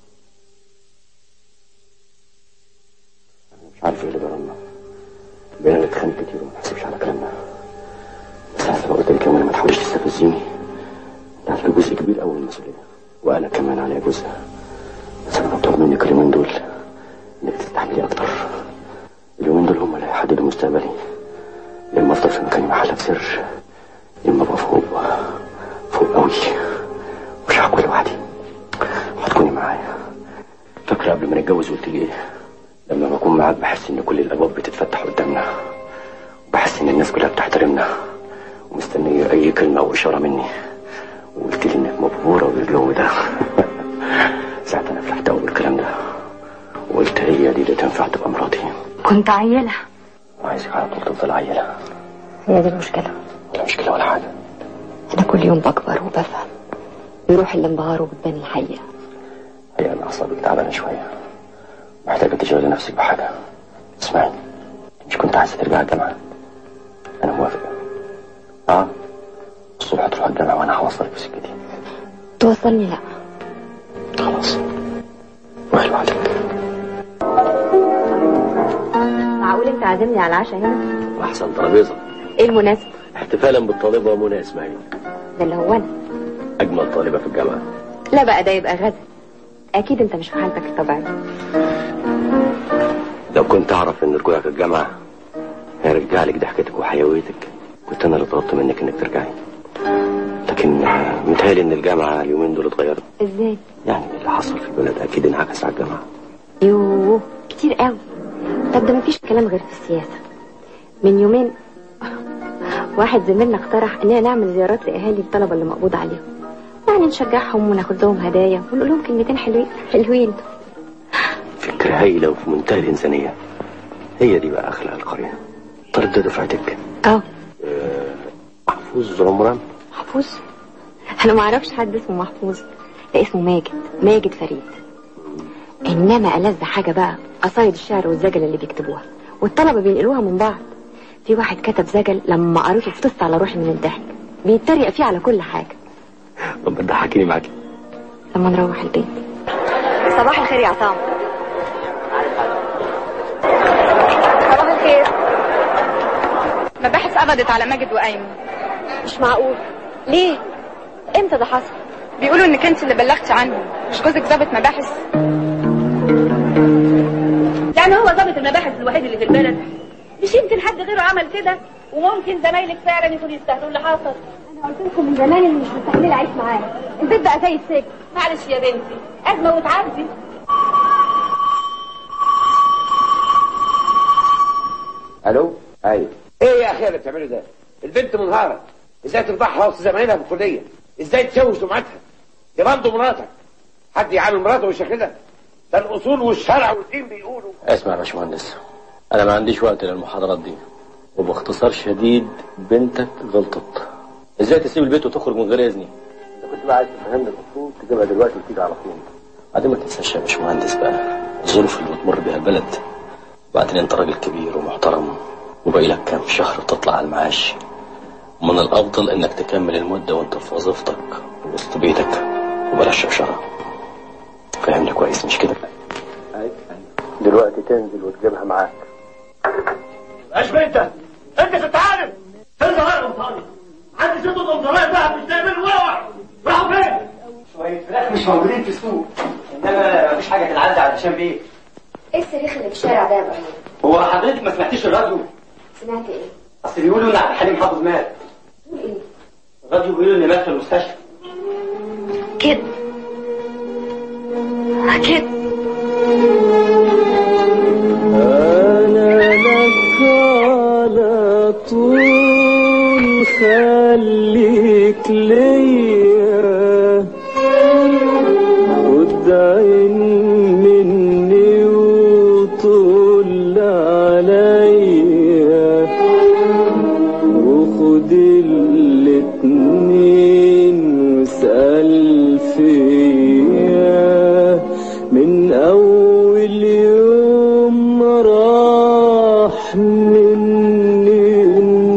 أنا مش عارف إيه اللي جرالنا بقينا نتخانق كتير وما نحسبش على كلامنا بس أنا لو قلت لك يوم ما تحاولش تستفزيني ده عليك جزء كبير أوي من المسؤولية وأنا كمان عليا جزء بس أنا بطلب منك اليومين دول إنك تستحملي أكتر اليومين دول هم اللي هيحددوا مستقبلي يا اما افضل في مكاني محلك سر يا اما ابقى فوق فوق قوي مش هاكل لوحدي هتكوني معايا فاكره قبل ما نتجوز قلت لي ايه لما بكون معاك بحس ان كل الابواب بتتفتح قدامنا وبحس ان الناس كلها بتحترمنا ومستنيه اي كلمه او اشاره مني وقلت لي انك مبهوره بالجو ده ساعتها انا فرحت قوي بالكلام ده وقلت هي دي اللي تنفع تبقى مراتي كنت عيله عايزك على طول تفضل عيله هي دي المشكله ولا مشكله ولا حاجه انا كل يوم بكبر وبفهم بيروح الانبهار وبتبان الحقيقه هي انا اعصابك تعبانه شويه محتاجه تشغلي نفسك بحاجه اسمعي مش كنت عايزه ترجعي الجامعه انا موافق اه الصبح تروح الجامعه وانا هوصلك في سكتي توصلني لا خلاص روحي لوحدك معقول انت عازمني على العشاء هنا واحسن ترابيزه ايه المناسبه احتفالا بالطالبه منى اسماعيل ده اللي هو انا اجمل طالبه في الجامعه لا بقى ده يبقى غدا اكيد انت مش في حالتك الطبيعيه لو كنت اعرف ان رجوعك الجامعه هيرجع لك ضحكتك وحيويتك كنت انا اللي طلبت منك انك ترجعي لكن متهيألي ان الجامعة اليومين دول اتغيرت ازاي يعني اللي حصل في البلد اكيد انعكس على الجامعة يوه كتير قوي طب ده مفيش كلام غير في السياسة من يومين واحد زميلنا اقترح اننا نعمل زيارات لاهالي الطلبة اللي مقبوض عليهم يعني نشجعهم وناخد لهم هدايا ونقول لهم كلمتين حلوين حلوين فكرة هايلة وفي منتهى الإنسانية هي دي بقى أخلاق القرية طالب ده دفعتك اه محفوظ عمران محفوظ انا ما اعرفش حد اسمه محفوظ ده اسمه ماجد ماجد فريد انما ألذ حاجة بقى قصايد الشعر والزجل اللي بيكتبوها والطلبة بينقلوها من بعض في واحد كتب زجل لما قريته فطست على روحي من الضحك بيتريق فيه على كل حاجة طب ما تضحكيني معاكي لما نروح البيت صباح الخير يا عصام صباح الخير مباحث قبضت على ماجد وأيمن مش معقول ليه؟ امتى ده حصل؟ بيقولوا انك انت اللي بلغتي عنهم مش جوزك ضابط مباحث يعني هو ضابط المباحث الوحيد اللي في البلد مش يمكن حد غيره عمل كده وممكن زمايلك فعلا يكونوا يستاهلوا اللي حصل انا قلت لكم من زمان اني مش مستحمله اعيش معاه البيت بقى زي السجن معلش يا بنتي ازمه وتعدي الو ايوه ايه يا اخي اللي بتعمله ده البنت منهاره ازاي تفضحها وسط زمايلها في الكليه ازاي تسوي سمعتها دي برضه مراتك حد يعامل مراته بالشكل ده ده الاصول والشرع والدين بيقولوا اسمع يا باشمهندس انا ما عنديش وقت للمحاضرات دي وباختصار شديد بنتك غلطت ازاي تسيب البيت وتخرج من غير اذني انت كنت بقى عايز تفهمني المفروض تجيبها دلوقتي وتيجي على طول بعدين ما تنساش يا باشمهندس بقى الظروف اللي بتمر بيها البلد وبعدين انت راجل كبير ومحترم وباقي لك كام شهر وتطلع على المعاش من الافضل انك تكمل المده وانت في وظيفتك وسط بيتك وبلاش شبشره فهمني كويس مش كده دلوقتي تنزل وتجيبها معاك ايش بنت انت تتعلم انت غير قمصاني عندي ست قمصانات بقى مش تعمل ولا واحد راحوا فين شوية فراخ مش موجودين في السوق انما مفيش حاجة تتعدى على هشام بيه ايه الصريخ اللي في الشارع ده يا ابراهيم هو حضرتك ما سمعتيش الراديو سمعت ايه اصل بيقولوا ان عبد الحليم حافظ مات تقول ايه الراديو بيقولوا ان مات في المستشفى كده كده أنا لك على طول خليك ليا وادعي مني وطول عليا وخد الاتنين واسأل فيا من أول يوم راح مني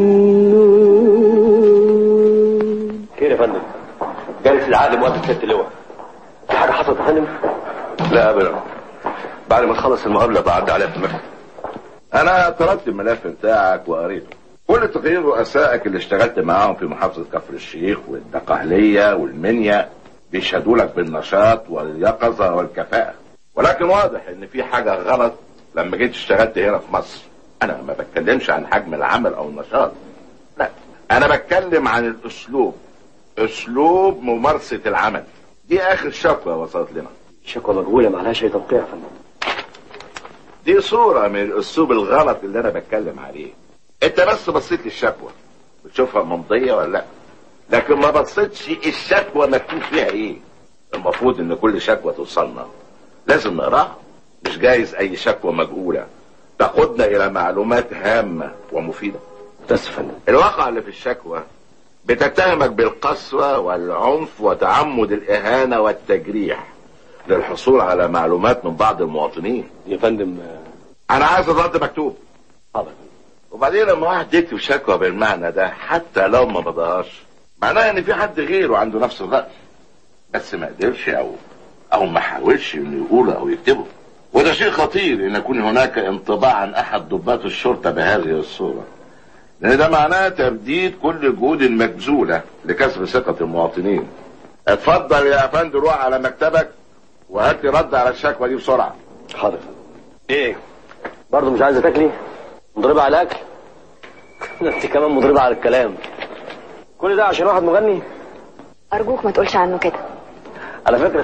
النور خير يا فندم جالس العقد موافق ست اللواء في حاجه حصلت يا فندم لا ابدا بعد ما تخلص المقابله بعد عليها في المكتب انا طلبت الملف بتاعك وقريته كل تقرير رؤسائك اللي اشتغلت معاهم في محافظه كفر الشيخ والدقهليه والمنيا بيشهدوا لك بالنشاط واليقظه والكفاءه ولكن واضح ان في حاجه غلط لما جيت اشتغلت هنا في مصر انا ما بتكلمش عن حجم العمل او النشاط لا انا بتكلم عن الاسلوب اسلوب ممارسه العمل دي اخر شكوى وصلت لنا شكوى مجهوله معلهاش اي توقيع يا فندم دي صورة من الأسلوب الغلط اللي أنا بتكلم عليه أنت بس بصيت للشكوى بتشوفها ممضية ولا لأ لكن ما بصيتش الشكوى مكتوب فيها إيه المفروض إن كل شكوى توصلنا لازم نقراها مش جايز أي شكوى مجهولة تقودنا إلى معلومات هامة ومفيدة بس فندم الواقع اللي في الشكوى بتتهمك بالقسوة والعنف وتعمد الإهانة والتجريح للحصول على معلومات من بعض المواطنين يا فندم انا عايز الرد مكتوب حاضر وبعدين لما واحد يكتب شكوى بالمعنى ده حتى لو ما مضاهاش معناها ان في حد غيره عنده نفس الرأي بس ما قدرش او او ما حاولش انه يقوله او يكتبه وده شيء خطير ان يكون هناك انطباع عن احد ضباط الشرطة بهذه الصورة لان ده معناه ترديد كل الجهود المبذولة لكسب ثقة المواطنين اتفضل يا افندي روح على مكتبك وهات لي رد على الشكوى دي بسرعة حاضر ايه برضه مش عايزه تاكلي مضربه على الاكل ده انت كمان مضربه على الكلام كل ده عشان واحد مغني ارجوك ما تقولش عنه كده على فكرة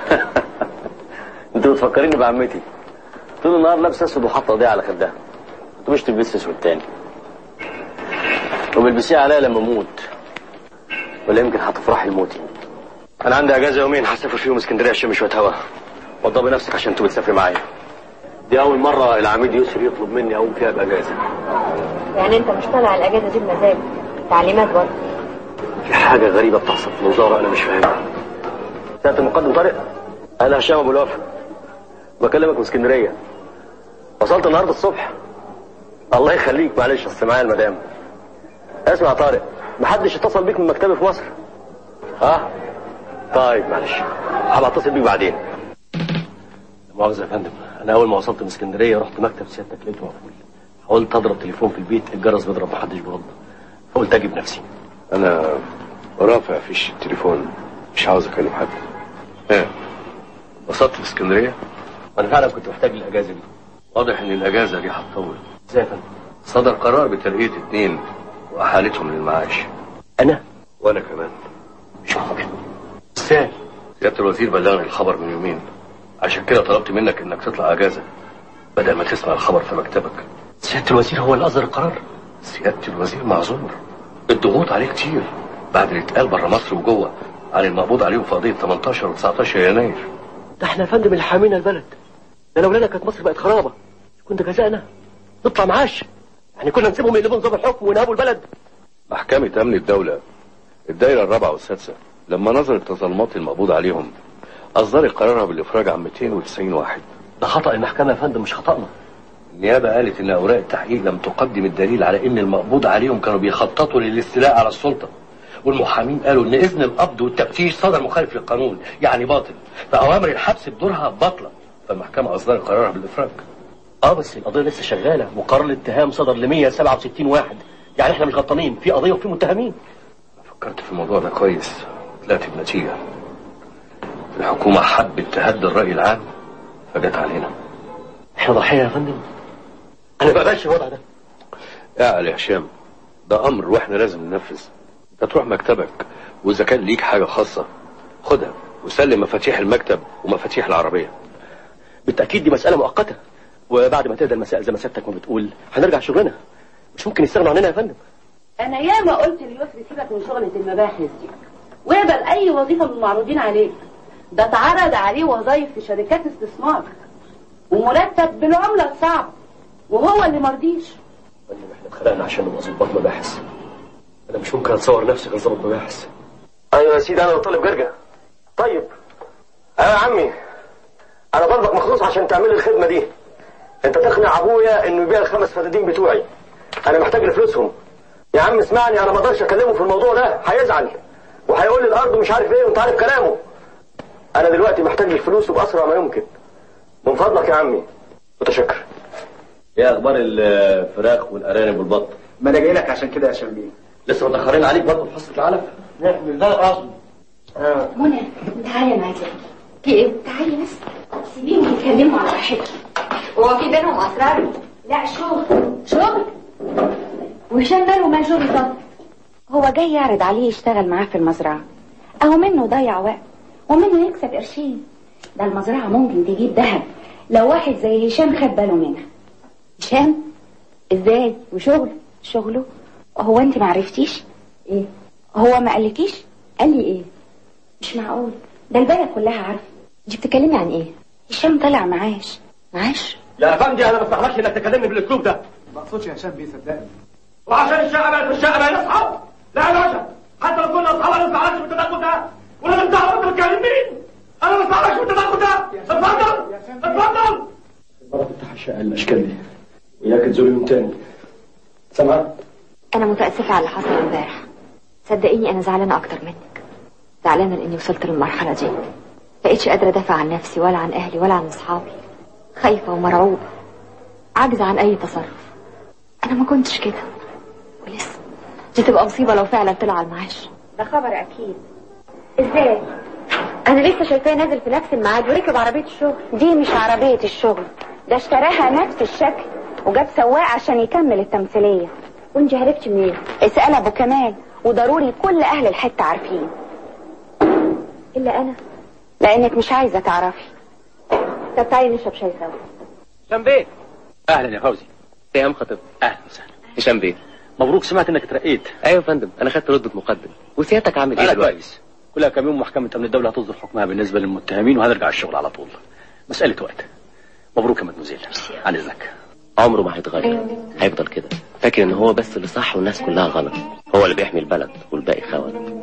انت بتفكريني بعمتي طول النهار لابسه اسود وحاطه ايديها على خدها انت مش تلبسي اسود تاني وبلبسيه عليا لما اموت ولا يمكن هتفرحي لموتي انا عندي اجازه يومين هسافر فيهم اسكندريه اشم شويه هوا وضبي نفسك عشان انتوا بتسافري معايا دي اول مره العميد يسري يطلب مني اقوم فيها باجازه يعني انت مش طالع الاجازه دي بمزاج تعليمات برضه في حاجه غريبه بتحصل في الوزاره انا مش فاهمها سياده المقدم طارق انا هشام ابو الوفا بكلمك من اسكندريه وصلت النهارده الصبح الله يخليك معلش اصل معايا المدام اسمع يا طارق محدش اتصل بيك من مكتبي في مصر ها طيب معلش هبقى اتصل بيك بعدين لا مؤاخذه يا فندم انا اول ما وصلت من اسكندريه رحت مكتب سيادتك لقيته مقفول حاولت اضرب تليفون في البيت الجرس بيضرب محدش بيرد فقلت اجي بنفسي انا رافع فيش التليفون مش عاوز اكلم حد ايه وصلت في اسكندريه انا فعلا كنت محتاج الاجازه دي واضح ان الاجازه دي هتطول ازاي يا فندم صدر قرار بترقيه اتنين واحالتهم للمعاش انا وانا كمان مش ممكن ازاي سياده الوزير بلغني الخبر من يومين عشان كده طلبت منك انك تطلع اجازه بدل ما تسمع الخبر في مكتبك سياده الوزير هو اللي اصدر القرار سياده الوزير معذور الضغوط عليه كتير بعد اللي اتقال بره مصر وجوه عن المقبوض عليهم في قضيه 18 و19 يناير ده احنا يا فندم اللي حامينا البلد ده لولانا كانت مصر بقت خرابه كنت جزانا نطلع معاش يعني كنا نسيبهم يقلبوا نظام الحكم وينهبوا البلد محكمة أمن الدولة الدائرة الرابعة والسادسة لما نظرت تظلمات المقبوض عليهم أصدرت قرارها بالإفراج عن 290 واحد ده خطأ المحكمة يا فندم مش خطأنا النيابة قالت إن أوراق التحقيق لم تقدم الدليل على إن المقبوض عليهم كانوا بيخططوا للاستيلاء على السلطة والمحامين قالوا إن إذن القبض والتفتيش صدر مخالف للقانون يعني باطل فأوامر الحبس بدورها باطلة فالمحكمة أصدرت قرارها بالإفراج اه بس القضية لسه شغالة وقرار الاتهام صدر ل 167 واحد يعني احنا مش غلطانين في قضية وفي متهمين فكرت في الموضوع ده كويس طلعت بنتيجة الحكومة حبت تهدي الرأي العام فجت علينا احنا ضحية يا فندم انا بقبلش الوضع ده اعقل يا هشام ده أمر وإحنا لازم ننفذ أنت تروح مكتبك وإذا كان ليك حاجة خاصة خدها وسلم مفاتيح المكتب ومفاتيح العربية بالتأكيد دي مسألة مؤقتة وبعد ما تهدى المسائل زي ما سيادتك ما بتقول هنرجع شغلنا مش ممكن يستغنوا عننا يا فندم انا ياما قلت ليسري سيبك من شغلة المباحث دي واقبل اي وظيفة من المعروضين عليك ده اتعرض عليه وظايف في شركات استثمار ومرتب بالعملة الصعبة وهو اللي مرضيش فندم احنا اتخلقنا عشان نبقى ظباط مباحث انا مش ممكن اتصور نفسي غير ظابط مباحث ايوه يا سيدي انا طالب جرجة طيب ايوه يا عمي انا طالبك مخصوص عشان تعمل لي الخدمة دي انت تقنع ابويا انه يبيع الخمس فدادين بتوعي انا محتاج لفلوسهم يا عم اسمعني انا ما اقدرش اكلمه في الموضوع ده هيزعل وهيقول لي الارض مش عارف ايه وانت عارف كلامه انا دلوقتي محتاج الفلوس وباسرع ما يمكن من فضلك يا عمي متشكر ايه اخبار الفراخ والارانب والبط ما انا جاي لك عشان كده يا شمبيه لسه متاخرين عليك برضه في حصه العلف نعمل ده اصلا منى تعالي انا عايزاكي في ايه؟ تعالي بس سيبيهم يتكلموا على راحتهم هو في بينهم اسرار؟ لا شغل شغل وهشام ماله مال شغل طب هو جاي يعرض عليه يشتغل معاه في المزرعة اهو منه ضيع وقت ومنه يكسب قرشين ده المزرعة ممكن تجيب ذهب لو واحد زي هشام خد باله منها هشام ازاي وشغل شغله هو انت معرفتيش ايه هو ما قالكيش قال لي ايه مش معقول ده البلد كلها عارفه انت بتتكلمي عن ايه هشام طلع معاش معاش يا افندي انا ما استحملش انك تكلمني بالاسلوب ده ما اقصدش يا هشام بيه صدقني وعشان الشقه بقت الشقه بقى اصحاب لا يا باشا حتى لو كنا اصحاب انا ما استعملش بالتدخل ده ولا انت عارف انت بتكلم مين انا ما استعملش بالتدخل ده اتفضل اتفضل المره تفتح الشقه الاشكال دي وياك تزوري يوم تاني سامعه انا متاسفه على اللي حصل امبارح صدقيني انا زعلانه اكتر منك زعلانه لاني وصلت للمرحله دي بقيتش قادره ادافع عن نفسي ولا عن اهلي ولا عن اصحابي خايفه ومرعوبه عاجزه عن اي تصرف انا ما كنتش كده ولسه دي تبقى مصيبه لو فعلا طلع على المعاش ده خبر اكيد ازاي انا لسه شايفاه نازل في نفس الميعاد وركب عربيه الشغل دي مش عربيه الشغل ده اشتراها نفس الشكل وجاب سواق عشان يكمل التمثيليه وانت عرفتي منين اسال ابو كمال وضروري كل اهل الحته عارفين الا انا لانك مش عايزه تعرفي طب تعالي نشرب شاي سوا هشام بيه اهلا يا فوزي يا خطيب اهلا وسهلا هشام بيه مبروك سمعت انك اترقيت ايوه يا فندم انا خدت رتبه مقدم وسيادتك عامل ايه انا دلوقتي؟ كويس كلها كام يوم محكمة امن الدولة هتصدر حكمها بالنسبة للمتهمين وهنرجع الشغل على طول مسألة وقت مبروك يا مدموزيل عن اذنك عمره ما هيتغير هيفضل كده فاكر ان هو بس اللي صح والناس كلها غلط هو اللي بيحمي البلد والباقي خون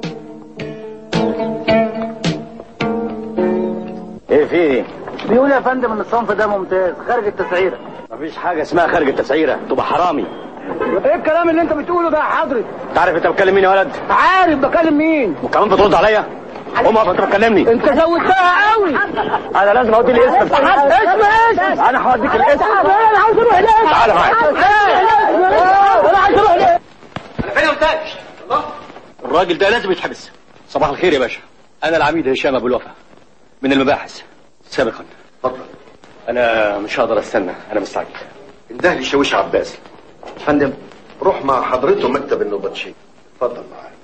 ايه في ايه؟ بيقول يا فندم ان الصنف ده ممتاز خارج التسعيره مفيش حاجة اسمها خارج التسعيرة تبقى حرامي ايه الكلام اللي انت بتقوله ده يا حضرتك تعرف انت بتكلم مين يا ولد؟ عارف بكلم مين وكمان بترد عليا؟ قوم اقف انت بتكلمني انت زودتها قوي انا لازم اودي الاسم اسم اسم انا هوديك الاسم انا عاوز اروح هناك تعالى معايا انا عايز اروح هناك انا فين قلتلكش الله الراجل ده لازم يتحبس صباح الخير يا باشا انا العميد هشام ابو الوفا من المباحث سابقا اتفضل انا مش هقدر استنى انا مستعجل انده لي شاويش عباسي فندم روح مع حضرته مكتب النوبطشي اتفضل معايا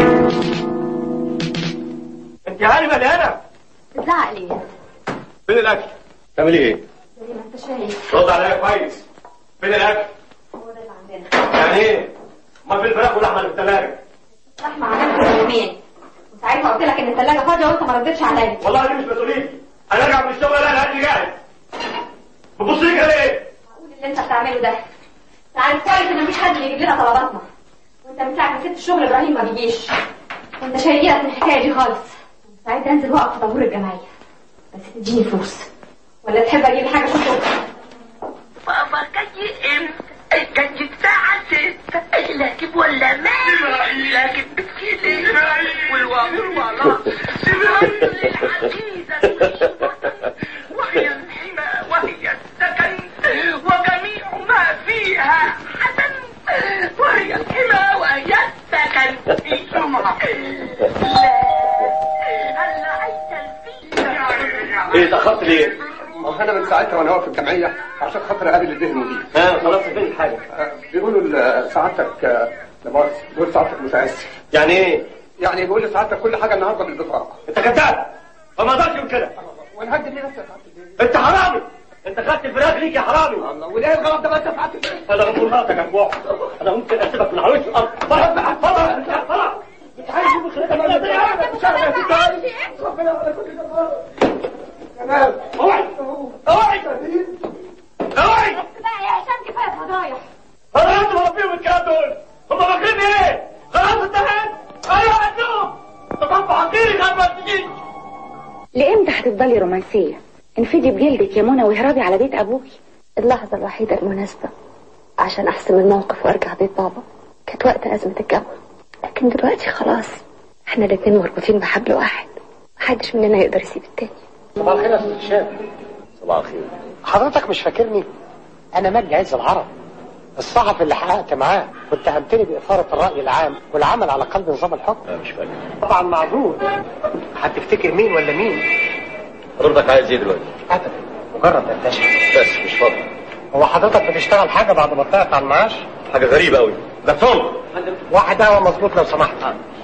انت هاني مليانه بتزعق ليه؟ فين الاكل؟ تعمل ايه؟ زي ما انت شايف رد عليا كويس فين الاكل؟ هو ده اللي عندنا يعني ايه؟ امال فين الفراخ واللحمه اللي في الثلاجه؟ لحمة عملت يومين وساعتها قلت لك ان الثلاجة فاضية وانت ما ردتش عليا والله دي مش مسؤوليتي انا ارجع من الشغل الاقي الاكل جاهز بتبص لي كده ليه؟ قول اللي انت بتعمله ده انت عارف كويس ان مفيش حد بيجيب لنا طلباتنا وانت من ساعة ما سبت الشغل ابراهيم ما بيجيش وانت شايل من الحكاية دي خالص ساعتها انزل واقف في طابور الجمعية بس تديني فلوس ولا تحب اجيب حاجة شوفها بابا كان كان الساعة ستة لكن ولا ما لكن بتشيلي والوامر والله وهي الحمى وهي السكن وجميع ما فيها حسن وهي الحمى وهي السكن في جمعة لا هلا عيت الفيل ايه اتاخرت ليه؟ ما هو انا من ساعتها وانا واقف في الجمعيه عشان خاطر اقابل الدهن المدير ها خلاص فين الحاجة؟ بيقولوا ل- سعادتك آه، لا مؤاخذة بيقول سعادتك متاسف يعني ايه؟ يعني بيقول لسعادتك كل حاجه النهارده بالبطاقه انت كذاب ما اقدرش من كده وانا هكدب ليه نفسي يا سعاده البيه؟ انت حرامي انت خدت الفراخ ليك يا حرامي الله وايه الغلط ده بقى يا سعاده البيه؟ انا غفور خاطرك يا جماعه انا ممكن اسيبك من على وش الارض طلع طلع طلع انت عايز تجيب الخليقه تمام اوعي اوعي اوعي بقى يا هشام كفاية فضايح انا انت مربيهم الكلام دول هم فاكرين ايه؟ خلاص انتهت ايوه عندهم تطبع حقيري خد ما تجيش لامتى هتفضلي رومانسية انفدي بجلدك يا منى واهربي على بيت ابوكي اللحظة الوحيدة المناسبة عشان أحسم الموقف وأرجع بيت بابا كانت وقت أزمة الجو لكن دلوقتي خلاص احنا الاتنين مربوطين بحبل واحد محدش مننا يقدر يسيب التاني صباح الخير يا استاذ هشام صباح الخير حضرتك مش فاكرني انا مجدي عز العرب الصحفي اللي حققت معاه واتهمتني بإثارة الرأي العام والعمل على قلب نظام الحكم لا مش فاكر طبعا معذور هتفتكر مين ولا مين حضرتك عايز ايه دلوقتي؟ ابدا مجرد دردشه بس مش فاضي هو حضرتك بتشتغل حاجة بعد ما طلعت على المعاش حاجة غريبة قوي ده صلب واحد قهوة مظبوط لو سمحت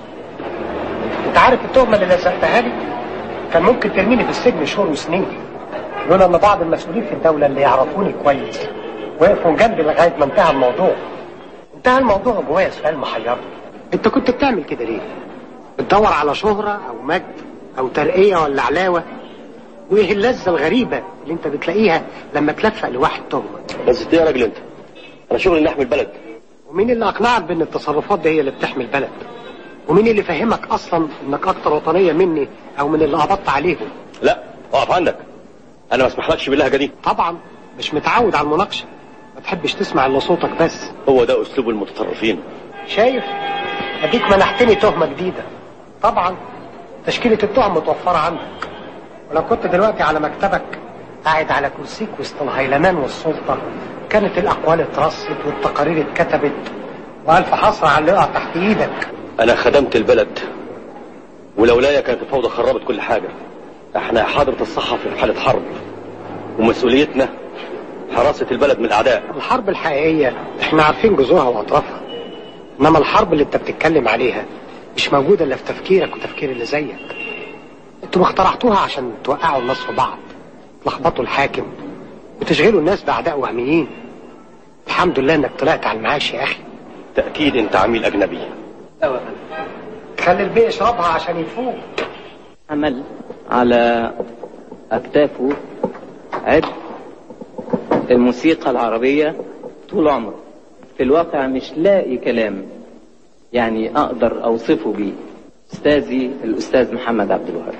انت عارف التهمة اللي لزقتها لي كان ممكن ترميني في السجن شهور وسنين لولا ان بعض المسؤولين في الدولة اللي يعرفوني كويس وقفوا جنبي لغاية ما انتهى الموضوع انتهى الموضوع جوايا سؤال محيرني انت كنت بتعمل كده ليه؟ بتدور على شهرة او مجد او ترقية ولا علاوة وايه اللذة الغريبة اللي انت بتلاقيها لما تلفق لواحد تهمة بس ايه يا راجل انت؟ انا شغلي اني احمي البلد ومين اللي اقنعك بان التصرفات دي هي اللي بتحمي البلد ومين اللي فهمك اصلا انك اكتر وطنية مني او من اللي قبضت عليهم لا اقف عندك انا ما اسمحلكش باللهجة دي طبعا مش متعود على المناقشة ما تحبش تسمع الا صوتك بس هو ده اسلوب المتطرفين شايف اديك منحتني تهمة جديدة طبعا تشكيلة التهم متوفرة عندك ولو كنت دلوقتي على مكتبك قاعد على كرسيك وسط الهيلمان والسلطة كانت الأقوال اترصت والتقارير اتكتبت وألف حسرة على اللي يقع تحت إيدك انا خدمت البلد ولولايا كانت الفوضى خربت كل حاجة احنا حضرة الصحفي في حالة حرب ومسؤوليتنا حراسة البلد من الاعداء الحرب الحقيقية احنا عارفين جذورها وأطرافها إنما الحرب اللي أنت بتتكلم عليها مش موجودة إلا في تفكيرك وتفكير اللي زيك انتوا ما اخترعتوها عشان توقعوا الناس في بعض تلخبطوا الحاكم وتشغلوا الناس باعداء وهميين الحمد لله انك طلعت على المعاش يا اخي تأكيد انت عميل اجنبي ايوه خلي البيه يشربها عشان يفوق حمل على أكتافه عبء الموسيقى العربية طول عمره في الواقع مش لاقي كلام يعني أقدر أوصفه بيه أستاذي الأستاذ محمد عبد الوهاب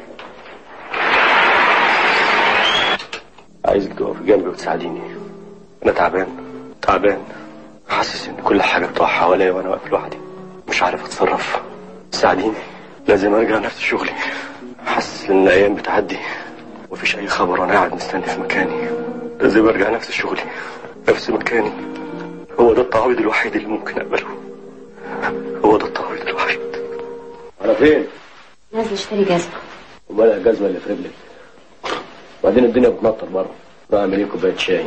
عايزك تقف جنبي وتساعديني انا تعبان تعبان حاسس ان كل حاجه بتقع حواليا وانا واقف لوحدي مش عارف اتصرف ساعديني لازم ارجع نفس شغلي حاسس ان الايام بتعدي ومفيش اي خبر وانا قاعد مستني في مكاني لازم ارجع نفس شغلي نفس مكاني هو ده التعويض الوحيد اللي ممكن اقبله هو ده التعويض الوحيد على فين؟ نازل اشتري جزمة امال الجزمه اللي في رجلك وبعدين الدنيا بتمطر بره روح اعمل ايه كوبايه شاي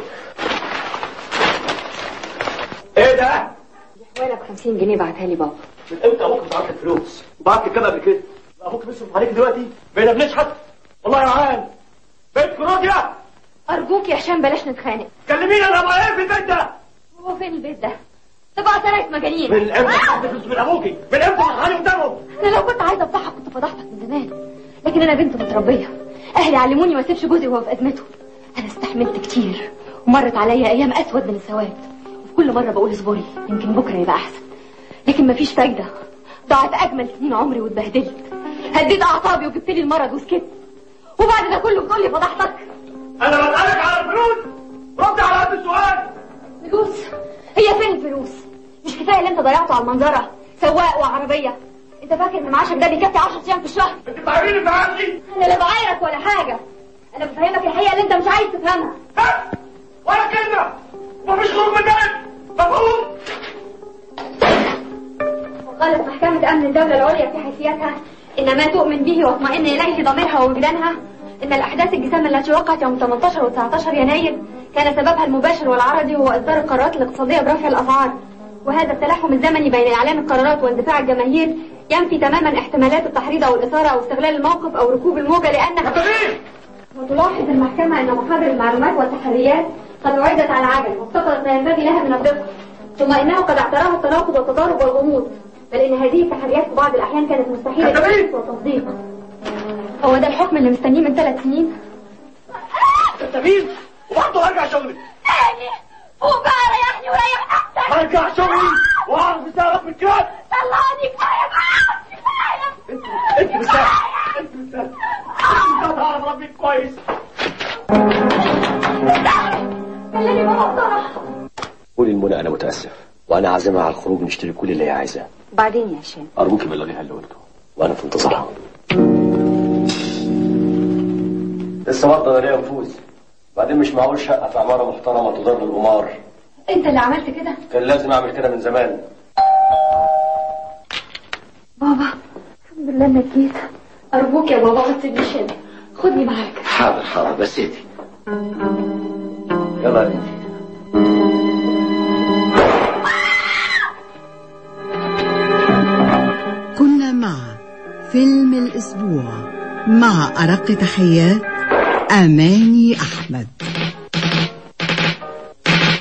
ايه ده؟ حوالي ب 50 جنيه بعتها لي بابا من امتى ابوك بعت لك فلوس؟ بعت لك كام قبل كده؟ ابوك بيصرف عليك دلوقتي؟ بقينا بنشحت؟ والله يا عال بيت كروزيا أرجوك يا هشام بلاش نتخانق كلميني انا ابقى ايه في البيت ده؟ هو فين البيت ده؟ تبقى طلعت مجانين من امتى خدت فلوس من ابوكي؟ من امتى دخلني قدامهم؟ انا لو كنت عايزه افضحك كنت فضحتك من زمان لكن انا بنت متربيه اهلي علموني ما اسيبش جوزي وهو في ازمته انا استحملت كتير ومرت عليا ايام اسود من السواد وفي كل مره بقول اصبري يمكن بكره يبقى احسن لكن مفيش فايده ضاعت اجمل سنين عمري واتبهدلت هديت اعصابي وجبت لي المرض وسكت وبعد ده كله بتقول لي فضحتك انا بسالك على الفلوس رد على هذا السؤال فلوس هي فين الفلوس مش كفايه اللي انت ضيعته على المنظره سواق وعربيه انت فاكر ان معاشك ده بيكفي 10 ايام في الشهر انت بتعيريني في عقلي انا لا بعايرك ولا حاجه انا بفهمك الحقيقه اللي انت مش عايز تفهمها ولا كلمه مفيش خروج من البلد مفهوم وقالت محكمة أمن الدولة العليا في حيثيتها إن ما تؤمن به واطمئن إليه ضميرها ووجدانها إن الأحداث الجسام التي وقعت يوم 18 و 19 يناير كان سببها المباشر والعرضي هو إصدار القرارات الاقتصادية برفع الأسعار وهذا التلاحم الزمني بين إعلان القرارات واندفاع الجماهير ينفي تماما احتمالات التحريض أو الإثارة أو استغلال الموقف أو ركوب الموجة لأنها وتلاحظ المحكمة أن محاضر المعلومات والتحريات قد أعدت على عجل وافتقدت ما ينبغي لها من الدقة ثم إنه قد اعتراها التناقض والتضارب والغموض بل إن هذه التحريات في بعض الأحيان كانت مستحيلة التنفيذ والتصديق هو ده الحكم اللي مستنيه من ثلاث سنين انت مين؟ وبرضه هرجع شغلي تاني فوق بقى ريحني وريح نفسك هرجع شغلي واعرف ازاي في الكلام طلعني كفاية بقى كفاية انت مستاهل انت مستاهل انت هتعرف ربك كويس خليني بابا بسرعة قولي لمنى انا متاسف وانا عازمها على الخروج نشتري كل اللي هي عايزاه بعدين يا هشام ارجوكي بلغيها اللي قلته وانا في انتظارها لسه برضه انا ليا نفوذ بعدين مش معقول شقه في عماره محترمه تضر القمار انت اللي عملت كده كان لازم اعمل كده من زمان بابا الحمد لله انك جيت ارجوك يا بابا ما تسيبنيش هنا خدني معاك حاضر حاضر بس ايدي يلا يا بنتي كنا مع فيلم الأسبوع مع أرق تحيات أماني أحمد